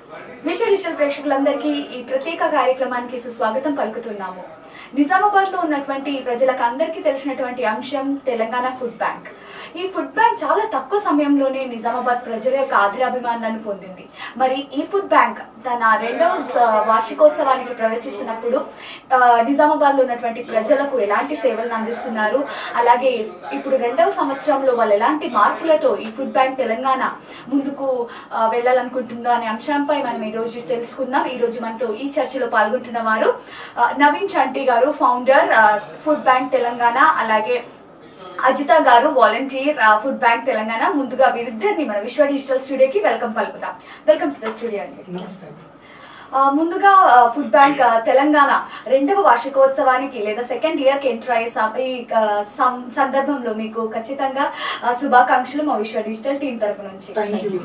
విశ్వ డిజిటల్ ప్రేక్షకులందరికీ ఈ ప్రత్యేక కార్యక్రమానికి సుస్వాగతం పలుకుతున్నాము నిజామాబాద్ లో ఉన్నటువంటి ప్రజలకు అందరికీ తెలిసినటువంటి అంశం తెలంగాణ ఫుడ్ బ్యాంక్ ఈ ఫుడ్ బ్యాంక్ చాలా తక్కువ సమయంలోనే నిజామాబాద్ ప్రజల యొక్క ఆదరాభిమానాలను పొందింది మరి ఈ ఫుడ్ బ్యాంక్ తన రెండవ స- వార్షికోత్సవానికి ప్రవేశిస్తున్నప్పుడు ఆ, నిజామాబాద్ లో ఉన్నటువంటి ప్రజలకు ఎలాంటి సేవలను అందిస్తున్నారు అలాగే ఇప్పుడు రెండవ సంవత్సరంలో వాళ్ళు ఎలాంటి మార్పులతో ఈ ఫుడ్ బ్యాంక్ తెలంగాణ ముందుకు ఆ, వెళ్ళాలనుకుంటుందో అనే అంశంపై మనం ఈ రోజు తెలుసుకుందాం ఈ రోజు మనతో ఈ చర్చలో పాల్గొంటున్న వారు ఆ, నవీన్ చంటి గారు ఫౌండర్ ఆ, ఫుడ్ బ్యాంక్ తెలంగాణ అలాగే అజిత గారు వాలంటీర్ ఆ, ఫుడ్ బ్యాంక్ తెలంగాణ ముందుగా వీరిద్దరిని మన విశ్వ డిజిటల్ స్టూడియోకి వెల్కమ్ పలుకుదాం వెల్కమ్ టు ద స్టూడియో అండి నమస్తే ఆ, ముందుగా ఆ, ఫుడ్ బ్యాంక్ ఆ, తెలంగాణ రెండవ వార్షికోత్సవానికి లేదా సెకండ్ ఇయర్ కి ఎంటర్ అయ్యే సం- ఈ ఆ, సం- సందర్భంలో మీకు ఖచ్చితంగా ఆ, శుభాకాంక్షలు మా విశ్వ డిజిటల్ టీం తరపు నుంచి థ్యాంక్ యూ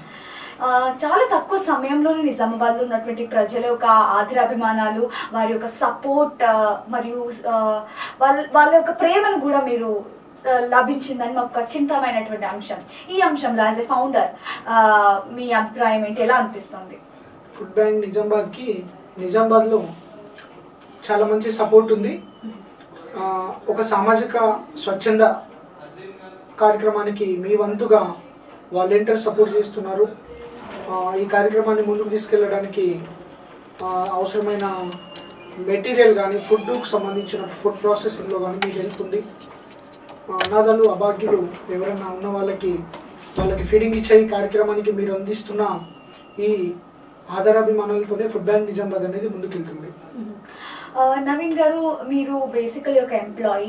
ఆ, చాలా తక్కువ సమయంలోనే నిజామాబాద్ లో ఉన్నటువంటి ప్రజల యొక్క ఆదరాభిమానాలు వారి యొక్క సపోర్ట్ మరియు ఆ, వాళ్ళ వాళ్ళ యొక్క ప్రేమను కూడా మీరు ఆ, లభించిందని మాకు ఖచ్చితమైనటువంటి అంశం ఈ అంశంలో యాజ్ ఎ ఫౌండర్ మీ అభిప్రాయం ఏంటి ఎలా అనిపిస్తుంది ఫుడ్ బ్యాంక్ నిజామాబాద్కి నిజామాబాద్లో చాలా మంచి సపోర్ట్ ఉంది ఆ, ఒక సామాజిక స్వచ్ఛంద కార్యక్రమానికి మీ వంతుగా వాలంటీర్ సపోర్ట్ చేస్తున్నారు ఆ, ఈ కార్యక్రమాన్ని ముందుకు తీసుకెళ్ళడానికి ఆ, అవసరమైన మెటీరియల్ కానీ ఫుడ్కు సంబంధించిన ఫుడ్ ప్రాసెసింగ్లో కానీ మీకు హెల్ప్ ఉంది ఆ, అనాథలు అభాగ్యులు ఎవరైనా ఉన్న వాళ్ళకి వాళ్ళకి ఫీడింగ్ ఇచ్చే ఈ కార్యక్రమానికి మీరు అందిస్తున్న ఈ ఆధారాభిమానాలతోనే ఫుడ్ బ్యాంక్ నిజామాబాద్ అనేది ముందుకెళ్తుంది ఆ, నవీన్ గారు మీరు బేసికలీ ఒక ఎంప్లాయీ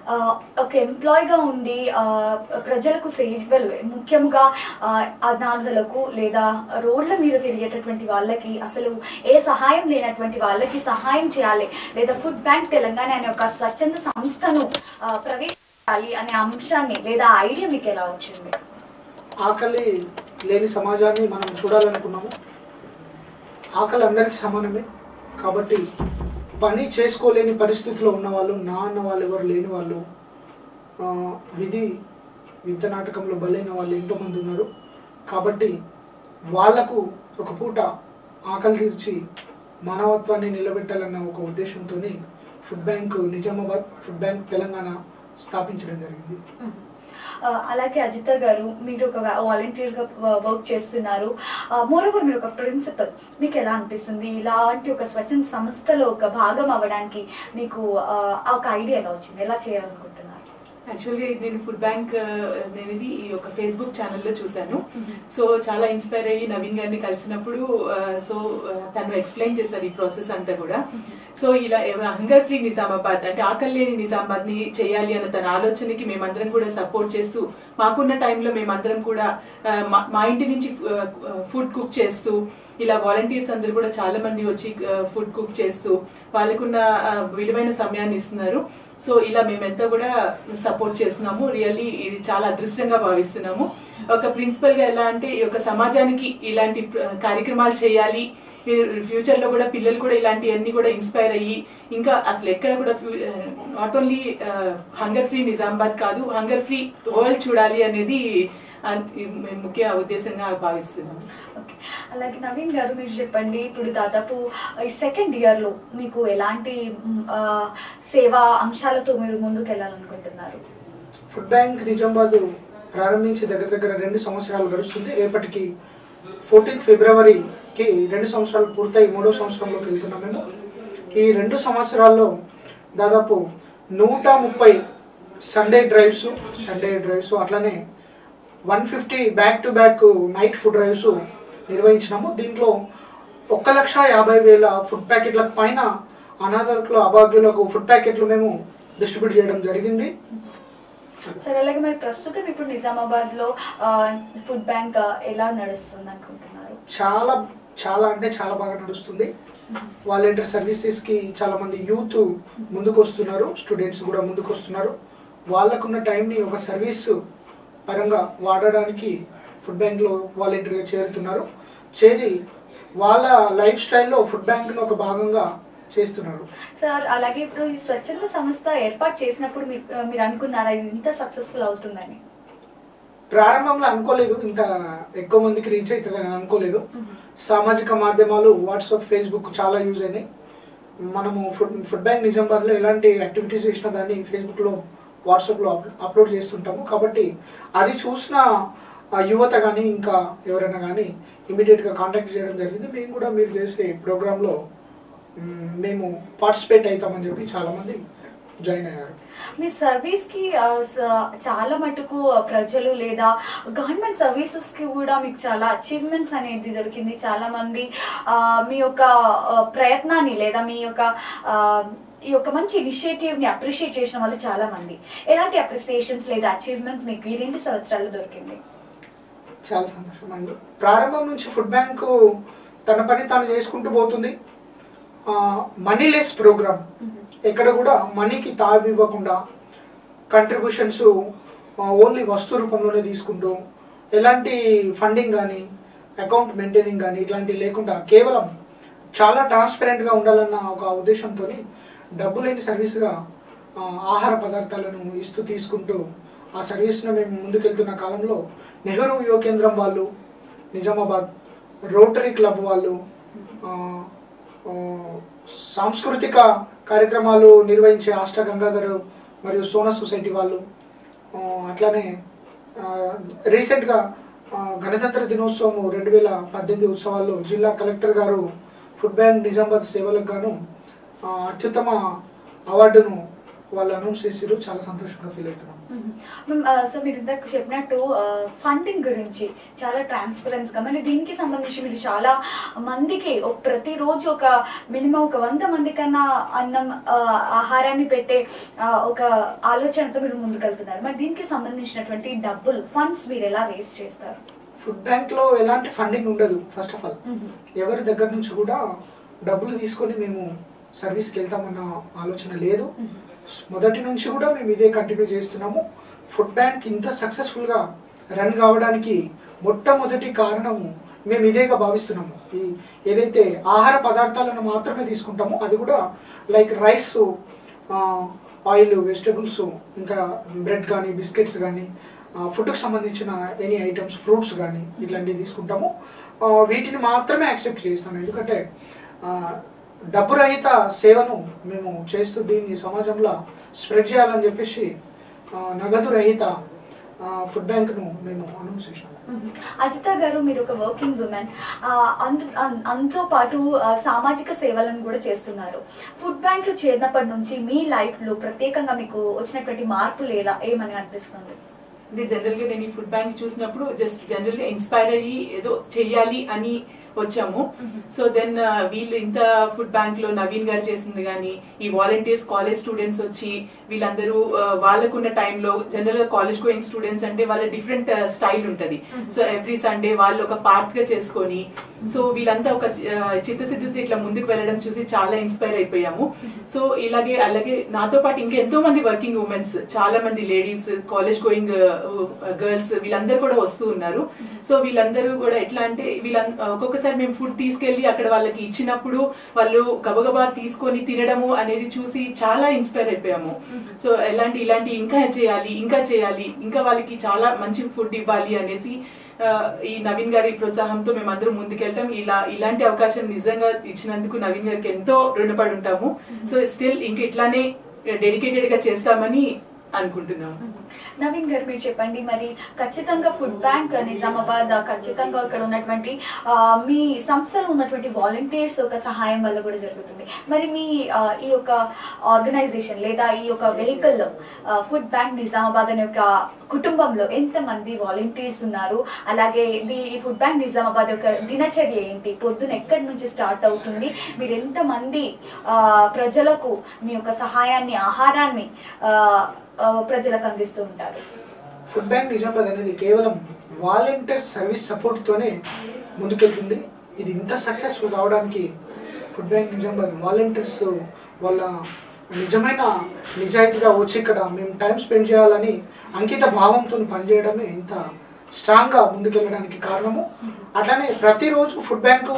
ఒక ఎంప్లాయీగా ఉండి ఆ, ప్రజలకు సేవలు ముఖ్యంగా ఆ, అనాథలకు లేదా రోడ్ల మీద తిరిగేటటువంటి వాళ్ళకి అసలు ఏ సహాయం లేనటువంటి వాళ్ళకి సహాయం చేయాలి లేదా ఫుడ్ బ్యాంక్ తెలంగాణ అనే ఒక స్వచ్ఛంద సంస్థను ఆ, ప్రవేశించాలి అనే అంశాన్ని లేదా ఐడియా మీకు ఎలా వచ్చింది ఆకలి లేని సమాజాన్ని మనం చూడాలనుకున్నాము ఆకలి అందరికీ సమానమే కాబట్టి పని చేసుకోలేని పరిస్థితిలో ఉన్న వాళ్ళు నా అన్న వాళ్ళు ఎవరు లేని వాళ్ళు ఆ, విధి వింత నాటకంలో బలైన వాళ్ళు ఎంతోమంది ఉన్నారు కాబట్టి వాళ్లకు ఒక పూట ఆకలి తీర్చి మానవత్వాన్ని నిలబెట్టాలన్న ఒక ఉద్దేశంతో food bank Nizamabad food bank Telangana స్థాపించడం జరిగింది ఆ, అలాగే అజిత గారు మీరు ఒక వాలంటీర్ గా వర్క్ చేస్తున్నారు మోర్ ఓవర్ మీరు ఒక ప్రిన్సిపల్ మీకు ఎలా అనిపిస్తుంది ఇలాంటి ఒక స్వచ్ఛంద సంస్థలో ఒక భాగం అవ్వడానికి మీకు ఆ, ఆ ఒక ఐడియా ఎలా వచ్చింది ఎలా చేయాలనుకుంటున్నారు యాక్చువల్లీ నేను ఫుడ్ బ్యాంక్ అనేది ఈ ఒక ఫేస్బుక్ ఛానల్లో చూశాను సో చాలా ఇన్స్పైర్ అయ్యి నవీన్ గారిని కలిసినప్పుడు సో తను ఎక్స్ప్లెయిన్ చేశారు ఈ ప్రాసెస్ అంతా కూడా సో ఇలా హంగర్ ఫ్రీ నిజామాబాద్ అంటే ఆకలి లేని నిజామాబాద్ ని చేయాలి అన్న తన ఆలోచనకి మేమందరం కూడా సపోర్ట్ చేస్తూ మాకున్న టైంలో మేమందరం కూడా ఆ, మా- మా ఇంటి నుంచి ఫుడ్ కుక్ చేస్తూ ఇలా వాలంటీర్స్ అందరు కూడా చాలా మంది వచ్చి ఫుడ్ కుక్ చేస్తూ వాళ్ళకున్న ఆ, విలువైన సమయాన్ని ఇస్తున్నారు సో ఇలా మేమెంతా కూడా సపోర్ట్ చేస్తున్నాము రియల్లీ ఇది చాలా అదృష్టంగా భావిస్తున్నాము ఒక ప్రిన్సిపల్ గా ఎలా అంటే ఈ యొక్క సమాజానికి ఇలాంటి ప్ర- కార్యక్రమాలు చేయాలి ఫ్యూచర్ లో కూడా పిల్లలు కూడా ఇలాంటివన్నీ కూడా ఇన్స్పైర్ అయ్యి ఇంకా అసలు ఎక్కడ కూడా not only hunger free Nizamabad కాదు హంగర్ ఫ్రీ వరల్డ్ చూడాలి అనేది ఆ, ఈ మేము ముఖ్య ఉద్దేశంగా భావిస్తున్నాము ఓకే అలాగే నవీన్ గారు మీరు చెప్పండి ఇప్పుడు దాదాపు ఈ సెకండ్ ఇయర్ లో మీకు ఎలాంటి మ్, ఆ, సేవా అంశాలతో మీరు ముందుకు వెళ్ళాలనుకుంటున్నారు ఫుడ్ బ్యాంక్ నిజామాబాద్ ప్రారంభించి దగ్గర దగ్గర రెండు సంవత్సరాలు గడుస్తుంది రేపటికి ఫోర్టీన్త్ ఫిబ్రవరికి రెండు సంవత్సరాలు పూర్తయి మూడో సంవత్సరంలోకి వెళ్తున్నాం మేము ఈ రెండు సంవత్సరాల్లో దాదాపు నూట ముప్పై సండే డ్రైవ్స్ సండే డ్రైవ్స్ అట్లనే one fifty back to back night food drives నిర్వహించినాము దీంట్లో ఒక్క లక్ష యాభై వేల ఫుడ్ ప్యాకెట్ల పైన అనాథకులు అభాగ్యులకు ఫుడ్ ప్యాకెట్లు మేము డిస్ట్రిబ్యూట్ చేయడం జరిగింది సరే అలాగే మరి ప్రస్తుతం ఇప్పుడు నిజామాబాద్ లో ఆ, ఫుడ్ బ్యాంక్ ఆ, ఎలా నడుస్తుంది అనుకుంటున్నారు చాలా చాలా అంటే చాలా బాగా నడుస్తుంది వాలంటీర్ సర్వీసెస్కి చాలా మంది యూత్ ముందుకు వస్తున్నారు స్టూడెంట్స్ కూడా ముందుకు వస్తున్నారు వాళ్ళకున్న టైంని ఒక సర్వీస్ పరంగా వాడడానికి ఫుడ్ బ్యాంక్లో వాలంటీర్గా చేరుతున్నారు చేరి వాళ్ళ లైఫ్ స్టైల్లో ఫుడ్ బ్యాంక్ను ఒక భాగంగా చేస్తున్నారు సార్ అలాగే ఇప్పుడు ఈ స్వచ్ఛంద సంస్థ ఏర్పాటు చేసినప్పుడు మీరు మీరు అనుకున్నారా ఇది ఇంత సక్సెస్ఫుల్ అవుతుందని ప్రారంభంలో అనుకోలేదు ఇంత ఎక్కువ మందికి రీచ్ అవుతుందని అనుకోలేదు సామాజిక మాధ్యమాలు వాట్సాప్ ఫేస్బుక్ చాలా యూజ్ అయినాయి మనము ఫుడ్ ఫుడ్ బ్యాంక్ నిజామాబాద్లో ఎలాంటి యాక్టివిటీస్ చేసినా దాన్ని ఫేస్బుక్లో వాట్సాప్లో అప్- అప్లోడ్ చేస్తుంటాము కాబట్టి అది చూసిన ఆ యువత కానీ ఇంకా ఎవరైనా కానీ ఇమీడియట్గా కాంటాక్ట్ చేయడం జరిగింది మేము కూడా మీరు చేసే ప్రోగ్రాంలో మ్, మేము పార్టిసిపేట్ అవుతామని చెప్పి చాలామంది జాయిన్ అయ్యారు మీ సర్వీస్ కి ఆ, స- చాలా మటుకు ప్రజలు లేదా గవర్నమెంట్ సర్వీసెస్ కి కూడా మీకు చాలా అచీవ్మెంట్స్ అనేది దొరికింది చాలా మంది ఆ, మీ యొక్క ఆ, ప్రయత్నాన్ని లేదా మీ యొక్క ఆ, ఈ యొక్క మంచి ఇనిషియేటివ్ ని అప్రిషియేట్ చేసిన వాళ్ళు చాలా మంది ఎలాంటి అప్రిసియేషన్స్ లేదా అచీవ్మెంట్స్ మీకు ఈ రెండు సంవత్సరాల్లో దొరికింది చాలా సంతోషం అండి ప్రారంభం నుంచి ఫుడ్ బ్యాంకు తన పని తాను చేసుకుంటూ పోతుంది మనీ లెస్ ప్రోగ్రామ్ ఎక్కడ కూడా మనీకి తావి ఇవ్వకుండా కంట్రిబ్యూషన్స్ ఓన్లీ వస్తు రూపంలోనే తీసుకుంటూ ఎలాంటి ఫండింగ్ కానీ అకౌంట్ మెయింటైనింగ్ కానీ ఇట్లాంటివి లేకుండా కేవలం చాలా ట్రాన్స్పరెంట్గా ఉండాలన్న ఒక ఉద్దేశంతో డబ్బు లేని సర్వీస్గా ఆ, ఆహార పదార్థాలను ఇస్తూ తీసుకుంటూ ఆ సర్వీస్ను మేము ముందుకెళ్తున్న కాలంలో నెహ్రూ యువ కేంద్రం వాళ్ళు నిజామాబాద్ రోటరీ క్లబ్ వాళ్ళు ఆ, ఆ, సాంస్కృతిక కార్యక్రమాలు నిర్వహించే ఆష్ట గంగాధర్ మరియు సోనా సొసైటీ వాళ్ళు ఆ, అట్లానే ఆ, రీసెంట్గా ఆ, గణతంత్ర దినోత్సవం రెండు వేల పద్దెనిమిది ఉత్సవాల్లో జిల్లా కలెక్టర్ గారు ఫుడ్ బ్యాంక్ నిజామాబాద్ సేవలకు గాను ఆ, అత్యుత్తమ అవార్డును వాళ్ళు అనౌన్స్ చేసిరు చాలా సంతోషంగా ఫీల్ అవుతున్నాం సో మీరు ఇందాక చెప్పినట్టు ఫండింగ్ గురించి చాలా ట్రాన్స్పరెన్స్ గా మరి దీనికి సంబంధించి మీరు చాలా మందికి ఒక ప్రతిరోజు ఒక మినిమం ఒక వంద మంది కన్నా అన్నం ఆ, ఆహారాన్ని పెట్టే ఆ, ఒక ఆలోచనతో మీరు ముందుకెళ్తున్నారు మరి దీనికి సంబంధించినటువంటి డబ్బులు ఫండ్స్ మీరు ఎలా రేస్ చేస్తారు ఫుడ్ బ్యాంక్లో ఎలాంటి ఫండింగ్ ఉండదు ఫస్ట్ ఆఫ్ ఆల్ ఎవరి దగ్గర నుంచి కూడా డబ్బులు తీసుకొని మేము సర్వీస్కి వెళ్తామన్న ఆలోచన లేదు మొదటి నుంచి కూడా మేము ఇదే కంటిన్యూ చేస్తున్నాము ఫుడ్ బ్యాంక్ ఇంత సక్సెస్ఫుల్గా రన్ కావడానికి మొట్టమొదటి కారణము మేము ఇదేగా భావిస్తున్నాము ఈ ఏదైతే ఆహార పదార్థాలను మాత్రమే తీసుకుంటామో అది కూడా లైక్ రైస్ ఆయిల్ వెజిటబుల్స్ ఇంకా బ్రెడ్ కానీ బిస్కెట్స్ కానీ ఫుడ్కి సంబంధించిన ఎనీ ఐటమ్స్ ఫ్రూట్స్ కానీ ఇట్లాంటివి తీసుకుంటాము ఆ, వీటిని మాత్రమే యాక్సెప్ట్ చేస్తాము ఎందుకంటే ఆ, డబ్బు రహిత సేవను మేము చేస్తూ దీన్ని సమాజంలో స్ప్రెడ్ చేయాలని చెప్పేసి ఆ, నగదు రహిత ఆ, ఫుడ్ బ్యాంక్ను మేము అనౌన్స్ చేసినాము అజిత గారు మీరు ఒక వర్కింగ్ ఉమెన్ అందుతో పాటు ఆ, సామాజిక సేవలను కూడా చేస్తున్నారు ఫుడ్ బ్యాంక్ లో చేరినప్పటి నుంచి మీ లైఫ్ లో ప్రత్యేకంగా మీకు వచ్చినటువంటి మార్పులు ఎలా ఏమని అనిపిస్తుంది ఇది జనరల్ గా నేను ఈ ఫుడ్ బ్యాంక్ చూసినప్పుడు జస్ట్ జనరల్ గా ఇన్స్పైర్ అయ్యి ఏదో చెయ్యాలి అని వచ్చాము సో దెన్ వీళ్ళు ఇంత ఫుడ్ బ్యాంక్ లో నవీన్ గారు చేసింది కానీ ఈ వాలంటీర్స్ కాలేజ్ స్టూడెంట్స్ వచ్చి వీళ్ళందరూ ఆ, వాళ్ళకున్న టైంలో జనరల్ గా కాలేజ్ గోయింగ్ స్టూడెంట్స్ అంటే వాళ్ళ డిఫరెంట్ స్టైల్ ఉంటది సో ఎవ్రీ సండే వాళ్ళు ఒక పార్ట్ గా చేసుకొని సో వీళ్ళంతా ఒక ఆ, చిత్తశుద్ధితో ఇట్లా ముందుకు వెళ్ళడం చూసి చాలా ఇన్స్పైర్ అయిపోయాము సో ఇలాగే అలాగే నాతో పాటు ఇంకా ఎంతో మంది వర్కింగ్ ఉమెన్స్ చాలా మంది లేడీస్ కాలేజ్ గోయింగ్ గర్ల్స్ వీళ్ళందరూ కూడా వస్తూ ఉన్నారు సో వీళ్ళందరూ కూడా ఎట్లా అంటే వీళ్ళ ఒక్కొక్కసారి మేము ఫుడ్ తీసుకెళ్లి అక్కడ వాళ్ళకి ఇచ్చినప్పుడు వాళ్ళు గబగబా తీసుకొని తినడము అనేది చూసి చాలా ఇన్స్పైర్ అయిపోయాము సో ఎలాంటి ఇలాంటి ఇంకా చేయాలి ఇంకా చేయాలి ఇంకా వాళ్ళకి చాలా మంచి ఫుడ్ ఇవ్వాలి అనేసి ఆ, ఈ నవీన్ గారి ప్రోత్సాహంతో మేము అందరం ముందుకెళ్తాం ఇలా ఇలాంటి అవకాశం నిజంగా ఇచ్చినందుకు నవీన్ గారికి ఎంతో రుణపడి ఉంటాము సో స్టిల్ ఇంక ఇట్లానే డెడికేటెడ్ గా చేస్తామని అనుకుంటున్నాము నవీన్ గారు మీరు చెప్పండి మరి ఖచ్చితంగా ఫుడ్ బ్యాంక్ నిజామాబాద్ ఖచ్చితంగా ఇక్కడ ఉన్నటువంటి ఆ, మీ సంస్థలో ఉన్నటువంటి వాలంటీర్స్ ఒక సహాయం వల్ల కూడా జరుగుతుంది మరి మీ ఆ, ఈ యొక్క ఆర్గనైజేషన్ లేదా ఈ యొక్క వెహికల్లో ఫుడ్ బ్యాంక్ నిజామాబాద్ అనే ఒక కుటుంబంలో ఎంతమంది వాలంటీర్స్ ఉన్నారు అలాగే ఇది ఈ ఫుడ్ బ్యాంక్ నిజామాబాద్ యొక్క దినచర్య ఏంటి పొద్దున ఎక్కడి నుంచి స్టార్ట్ అవుతుంది మీరు ఎంతమంది ఆ, ప్రజలకు మీ యొక్క సహాయాన్ని ఆహారాన్ని ఆ, ఆ, ప్రజలకు అందిస్తూ ఉంటారు ఫుడ్ బ్యాంక్ నిజామాబాద్ అనేది కేవలం వాలంటీర్ సర్వీస్ సపోర్ట్తోనే ముందుకెళ్తుంది ఇది ఇంత సక్సెస్ఫుల్ కావడానికి ఫుడ్ బ్యాంక్ నిజామాబాద్ వాలంటీర్స్ వాళ్ళ నిజమైన నిజాయితీగా వచ్చి ఇక్కడ మేము టైం స్పెండ్ చేయాలని అంకిత భావంతో పనిచేయడమే ఇంత స్ట్రాంగ్గా ముందుకెళ్ళడానికి కారణము అట్లానే ప్రతిరోజు ఫుడ్ బ్యాంకు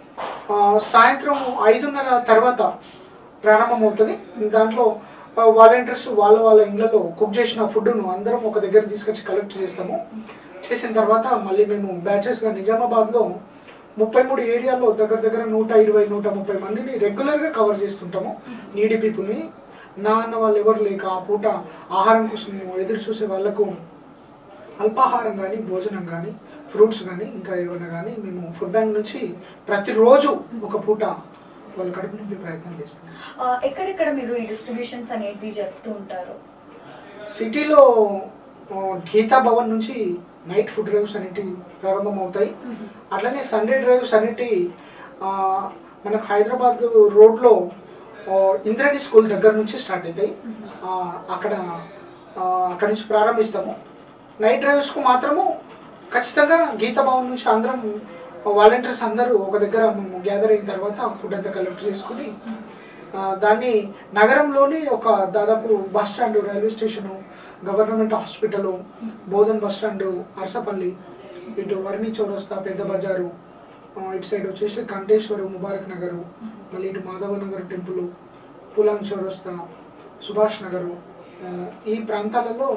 ఆ, సాయంత్రం ఐదున్నర తర్వాత ప్రారంభమవుతుంది దాంట్లో వాలంటీర్స్ వాళ్ళ వాళ్ళ ఇళ్ళలో కుక్ చేసిన ఫుడ్ను అందరం ఒక దగ్గర తీసుకొచ్చి కలెక్ట్ చేస్తాము చేసిన తర్వాత మళ్ళీ మేము బ్యాచెస్గా నిజామాబాద్లో ముప్పై మూడు ఏరియాలో దగ్గర దగ్గర నూట ఇరవై నూట ముప్పై మందిని రెగ్యులర్గా కవర్ చేస్తుంటాము నీడి పీపుల్ని నా అన్న వాళ్ళు ఎవరు లేక ఆ పూట ఆహారం కోసం ఎదురు చూసే వాళ్ళకు అల్పాహారం కానీ భోజనం కానీ ఫ్రూట్స్ కానీ ఇంకా ఏమైనా కానీ మేము ఫుడ్ బ్యాంక్ నుంచి ప్రతిరోజు ఒక పూట వాళ్ళ కడుపు నింపే ప్రయత్నం చేస్తాం ఆ, ఎక్కడెక్కడ మీరు ఈ డిస్ట్రిబ్యూషన్స్ అనేవి జరుపుతూ ఉంటారు సిటీలో ఆ, గీతా భవన్ నుంచి నైట్ ఫుడ్ డ్రైవ్స్ అనేటివి ప్రారంభం అవుతాయి అట్లనే సండే డ్రైవ్స్ అనేటి ఆ, మనకు హైదరాబాద్ రోడ్లో ఆ, ఇంద్రాణి స్కూల్ దగ్గర నుంచి స్టార్ట్ అవుతాయి ఆ, అక్కడ ఆ, అక్కడి నుంచి ప్రారంభిస్తాము నైట్ డ్రైవ్స్కు మాత్రము ఖచ్చితంగా గీతా భవన్ నుంచి అందరం వాలంటీర్స్ అందరూ ఒక దగ్గర మేము గ్యాదర్ అయిన తర్వాత ఫుడ్ అంతా కలెక్ట్ చేసుకుని ఆ, దాన్ని నగరంలోని ఒక దాదాపు bus stand railway station government hospital Bodhan bus stand Arasapalli ఇటు వర్ణి చౌరస్తా పెద్ద బజారు ఆ, ఇటు సైడ్ వచ్చేసి కంటేశ్వరు ముబారక్ నగరు మళ్ళీ ఇటు మాధవ నగర్ టెంపుల్ పులాంగ్ చౌరస్తా సుభాష్ నగరు ఆ, ఈ ప్రాంతాలలో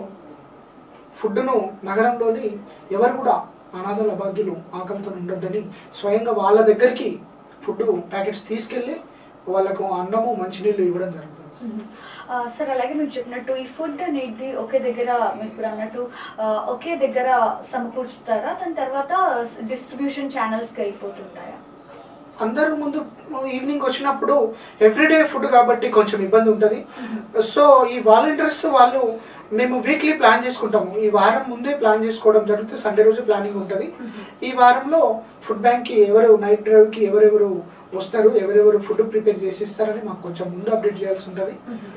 ఫుడ్ను నగరంలోని ఎవరు కూడా అనాథల భాగ్యులు ఆకలితో ఉండొద్దని స్వయంగా వాళ్ళ దగ్గరికి ఫుడ్ ప్యాకెట్స్ తీసుకెళ్ళి వాళ్ళకు అన్నము మంచినీళ్ళు ఇవ్వడం జరుగుతుంది ఆ, సార్ అలాగే మీరు చెప్పినట్టు ఈ ఫుడ్ అనేది ఒకే దగ్గర మీరు ఇప్పుడు అన్నట్టు ఆ, ఒకే దగ్గర సమకూర్చుతారా దాని తర్వాత డిస్ట్రిబ్యూషన్ ఛానల్స్కి వెళ్ళిపోతుంటాయా అందరూ ముందు ఈవినింగ్ వచ్చినప్పుడు ఎవ్రీడే ఫుడ్ కాబట్టి కొంచెం ఇబ్బంది ఉంటుంది సో ఈ వాలంటీర్స్ వాళ్ళు మేము వీక్లీ ప్లాన్ చేసుకుంటాము ఈ వారం ముందే ప్లాన్ చేసుకోవడం జరుగుతుంది సండే రోజు ప్లానింగ్ ఉంటుంది ఈ వారంలో ఫుడ్ బ్యాంక్కి ఎవరు నైట్ డ్రైవ్కి ఎవరెవరు వస్తారు ఎవరెవరు ఫుడ్ ప్రిపేర్ చేసి ఇస్తారని మాకు కొంచెం ముందు అప్డేట్ చేయాల్సి ఉంటుంది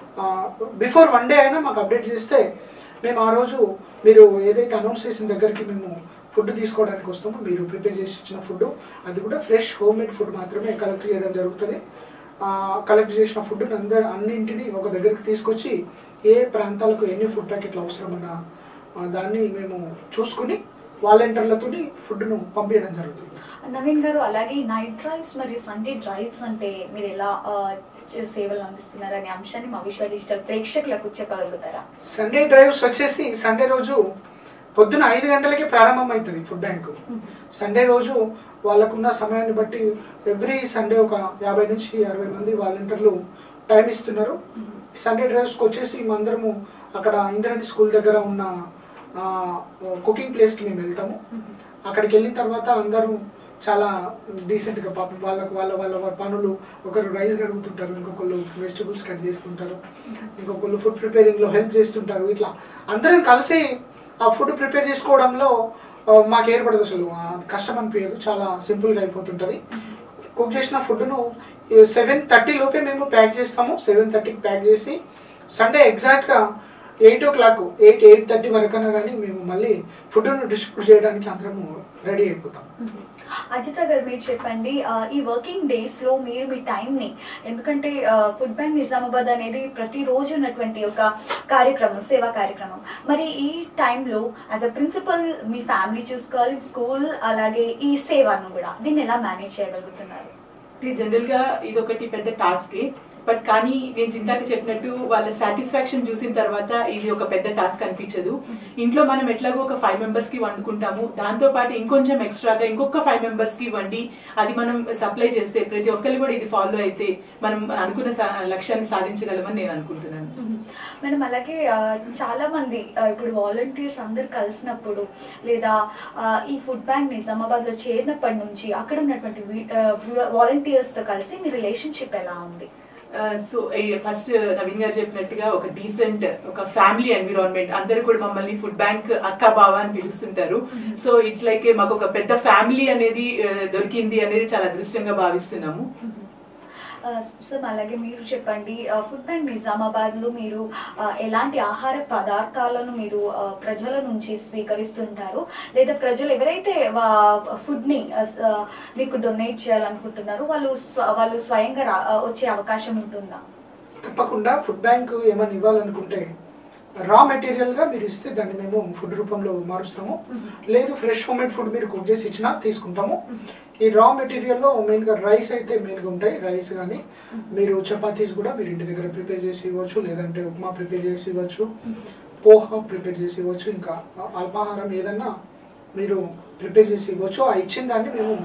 బిఫోర్ వన్ డే అయినా మాకు అప్డేట్ చేస్తే మేము ఆ రోజు మీరు ఏదైతే అనౌన్స్ చేసిన దగ్గరికి మేము ఫుడ్ తీసుకోవడానికి వస్తామో మీరు ప్రిపేర్ చేసి ఇచ్చిన ఫుడ్ అది కూడా ఫ్రెష్ హోమ్ మేడ్ ఫుడ్ మాత్రమే కలెక్ట్ చేయడం జరుగుతుంది కలెక్ట్ చేసిన ఫుడ్ అందరు అన్నింటినీ ఒక దగ్గరికి తీసుకొచ్చి ఏ ప్రాంతాలకు ఎన్ని ఫుడ్ ప్యాకెట్లు అవసరమన్న ఆ, దాన్ని మేము చూసుకుని వాలంటీర్లతో ఫుడ్ను పంపించడం జరుగుతుంది నవీన్ గారు అలాగే ఈ నైట్ డ్రైవ్స్ మరియు సండే డ్రైవ్స్ అంటే మీరు ఎలా ఆ, చే- సేవలు అందిస్తున్నారు అనే అంశాన్ని మా విశ్వ డిజిటల్ ప్రేక్షకులకు చెప్పగలుగుతారా సండే డ్రైవ్స్ వచ్చేసి సండే రోజు పొద్దున ఐదు గంటలకే ప్రారంభం అవుతుంది ఫుడ్ బ్యాంకు సండే రోజు వాళ్ళకున్న సమయాన్ని బట్టి ఎవ్రీ సండే ఒక యాభై నుంచి అరవై మంది వాలంటీర్లు టైం ఇస్తున్నారు సండే డ్రైవ్స్కి వచ్చేసి మేమందరము అక్కడ ఇంద్రాణి స్కూల్ దగ్గర ఉన్న కుకింగ్ ప్లేస్కి మేము వెళ్తాము అక్కడికి వెళ్ళిన తర్వాత అందరూ చాలా డీసెంట్గా పాపం వాళ్ళకు వాళ్ళ వాళ్ళ వాళ్ళ పనులు ఒకరు రైస్ కడుగుతుంటారు ఇంకొకరు వెజిటబుల్స్ కట్ చేస్తుంటారు ఇంకొకరు ఫుడ్ ప్రిపేరింగ్లో హెల్ప్ చేస్తుంటారు ఇట్లా అందరం కలిసి ఆ ఫుడ్ ప్రిపేర్ చేసుకోవడంలో ఆ, మాకు ఏర్పడదు అసలు ఆ, కష్టం అనిపించదు చాలా సింపుల్గా అయిపోతుంటుంది కుక్ చేసిన ఫుడ్ను సెవెన్ థర్టీ లోపే మేము ప్యాక్ చేస్తాము సెవెన్ థర్టీకి ప్యాక్ చేసి సండే ఎగ్జాక్ట్గా eight o'clock eight eight thirty వరకైనా కానీ మేము మళ్ళీ ఫుడ్ను డిస్ట్రిబ్యూట్ చేయడానికి అందరము రెడీ అయిపోతాం అజిత గారు మీరు చెప్పండి ఆ, ఈ వర్కింగ్ డేస్ లో మీరు మీ టైం ని ఎందుకంటే ఫుడ్ బ్యాంక్ నిజామాబాద్ అనేది ప్రతిరోజు ఉన్నటువంటి ఒక కార్యక్రమం సేవా కార్యక్రమం మరి ఈ టైంలో యాజ్ అ ప్రిన్సిపల్ మీ ఫ్యామిలీ చూసుకోవాలి స్కూల్ అలాగే ఈ సేవను కూడా దీన్ని ఎలా మేనేజ్ చేయగలుగుతున్నారు ఇది జనరల్ గా ఇది ఒకటి పెద్ద టాస్క్ బట్ కానీ నేను ఇందాక చెప్పినట్టు వాళ్ళ సాటిస్ఫాక్షన్ చూసిన తర్వాత ఇది ఒక పెద్ద టాస్క్ అనిపించదు ఇంట్లో మనం ఎట్లాగో ఒక ఫైవ్ మెంబర్స్ కి వండుకుంటాము దాంతో పాటు ఇంకొంచెం ఎక్స్ట్రాగా ఇంకొక ఫైవ్ మెంబర్స్ కి వండి అది మనం సప్లై చేస్తే ప్రతి ఒక్కరు కూడా ఇది ఫాలో అయితే మనం అనుకున్న సా- లక్ష్యాన్ని సాధించగలమని నేను అనుకుంటున్నాను మేడం అలాగే ఆ, చాలా మంది ఆ, ఇప్పుడు వాలంటీర్స్ అందరు కలిసినప్పుడు లేదా ఆ, ఈ ఫుడ్ బ్యాంక్ నిజామాబాద్ లో చేరినప్పటి నుంచి అక్కడ ఉన్నటువంటి వాలంటీర్స్ తో కలిసి మీ రిలేషన్షిప్ ఎలా ఉంది సో ఫస్ట్ నవీన్ గారు చెప్పినట్టుగా ఒక డీసెంట్ ఒక ఫ్యామిలీ ఎన్విరాన్మెంట్ అందరు కూడా మమ్మల్ని ఫుడ్ బ్యాంక్ అక్క బావ అని పిలుస్తుంటారు సో ఇట్స్ లైక్ మాకు ఒక పెద్ద ఫ్యామిలీ అనేది ఆ, దొరికింది అనేది చాలా అదృష్టంగా భావిస్తున్నాము సార్ అలాగే మీరు చెప్పండి ఫుడ్ బ్యాంక్ నిజామాబాద్ లో మీరు ఆ, ఎలాంటి ఆహార పదార్థాలను మీరు ఆ, ప్రజల నుంచి స్వీకరిస్తుంటారు లేదా ప్రజలు ఎవరైతే ఫుడ్ ని ఆ, స- ఆ, మీకు డొనేట్ చేయాలనుకుంటున్నారో వాళ్ళు స్వ- వాళ్ళు స్వయంగా రా- ఆ, వచ్చే అవకాశం ఉంటుందా తప్పకుండా ఫుడ్ బ్యాంక్ ఏమైనా ఇవ్వాలనుకుంటే రా మెటీరియల్గా మీరు ఇస్తే దాన్ని మేము ఫుడ్ రూపంలో మారుస్తాము లేదు ఫ్రెష్ హోమ్మేడ్ ఫుడ్ మీరు కుక్ చేసి ఇచ్చినా తీసుకుంటాము ఈ రా మెటీరియల్లో మెయిన్గా రైస్ అయితే మెయిన్గా ఉంటాయి రైస్ కానీ మీరు చపాతీస్ కూడా మీరు ఇంటి దగ్గర ప్రిపేర్ చేసి ఇవ్వచ్చు లేదంటే ఉప్మా ప్రిపేర్ చేసి ఇవ్వచ్చు పోహా ప్రిపేర్ చేసి ఇవ్వచ్చు ఇంకా అల్పాహారం ఏదన్నా మీరు ప్రిపేర్ చేసి ఇవ్వచ్చు ఆ ఇచ్చిన దాన్ని మేము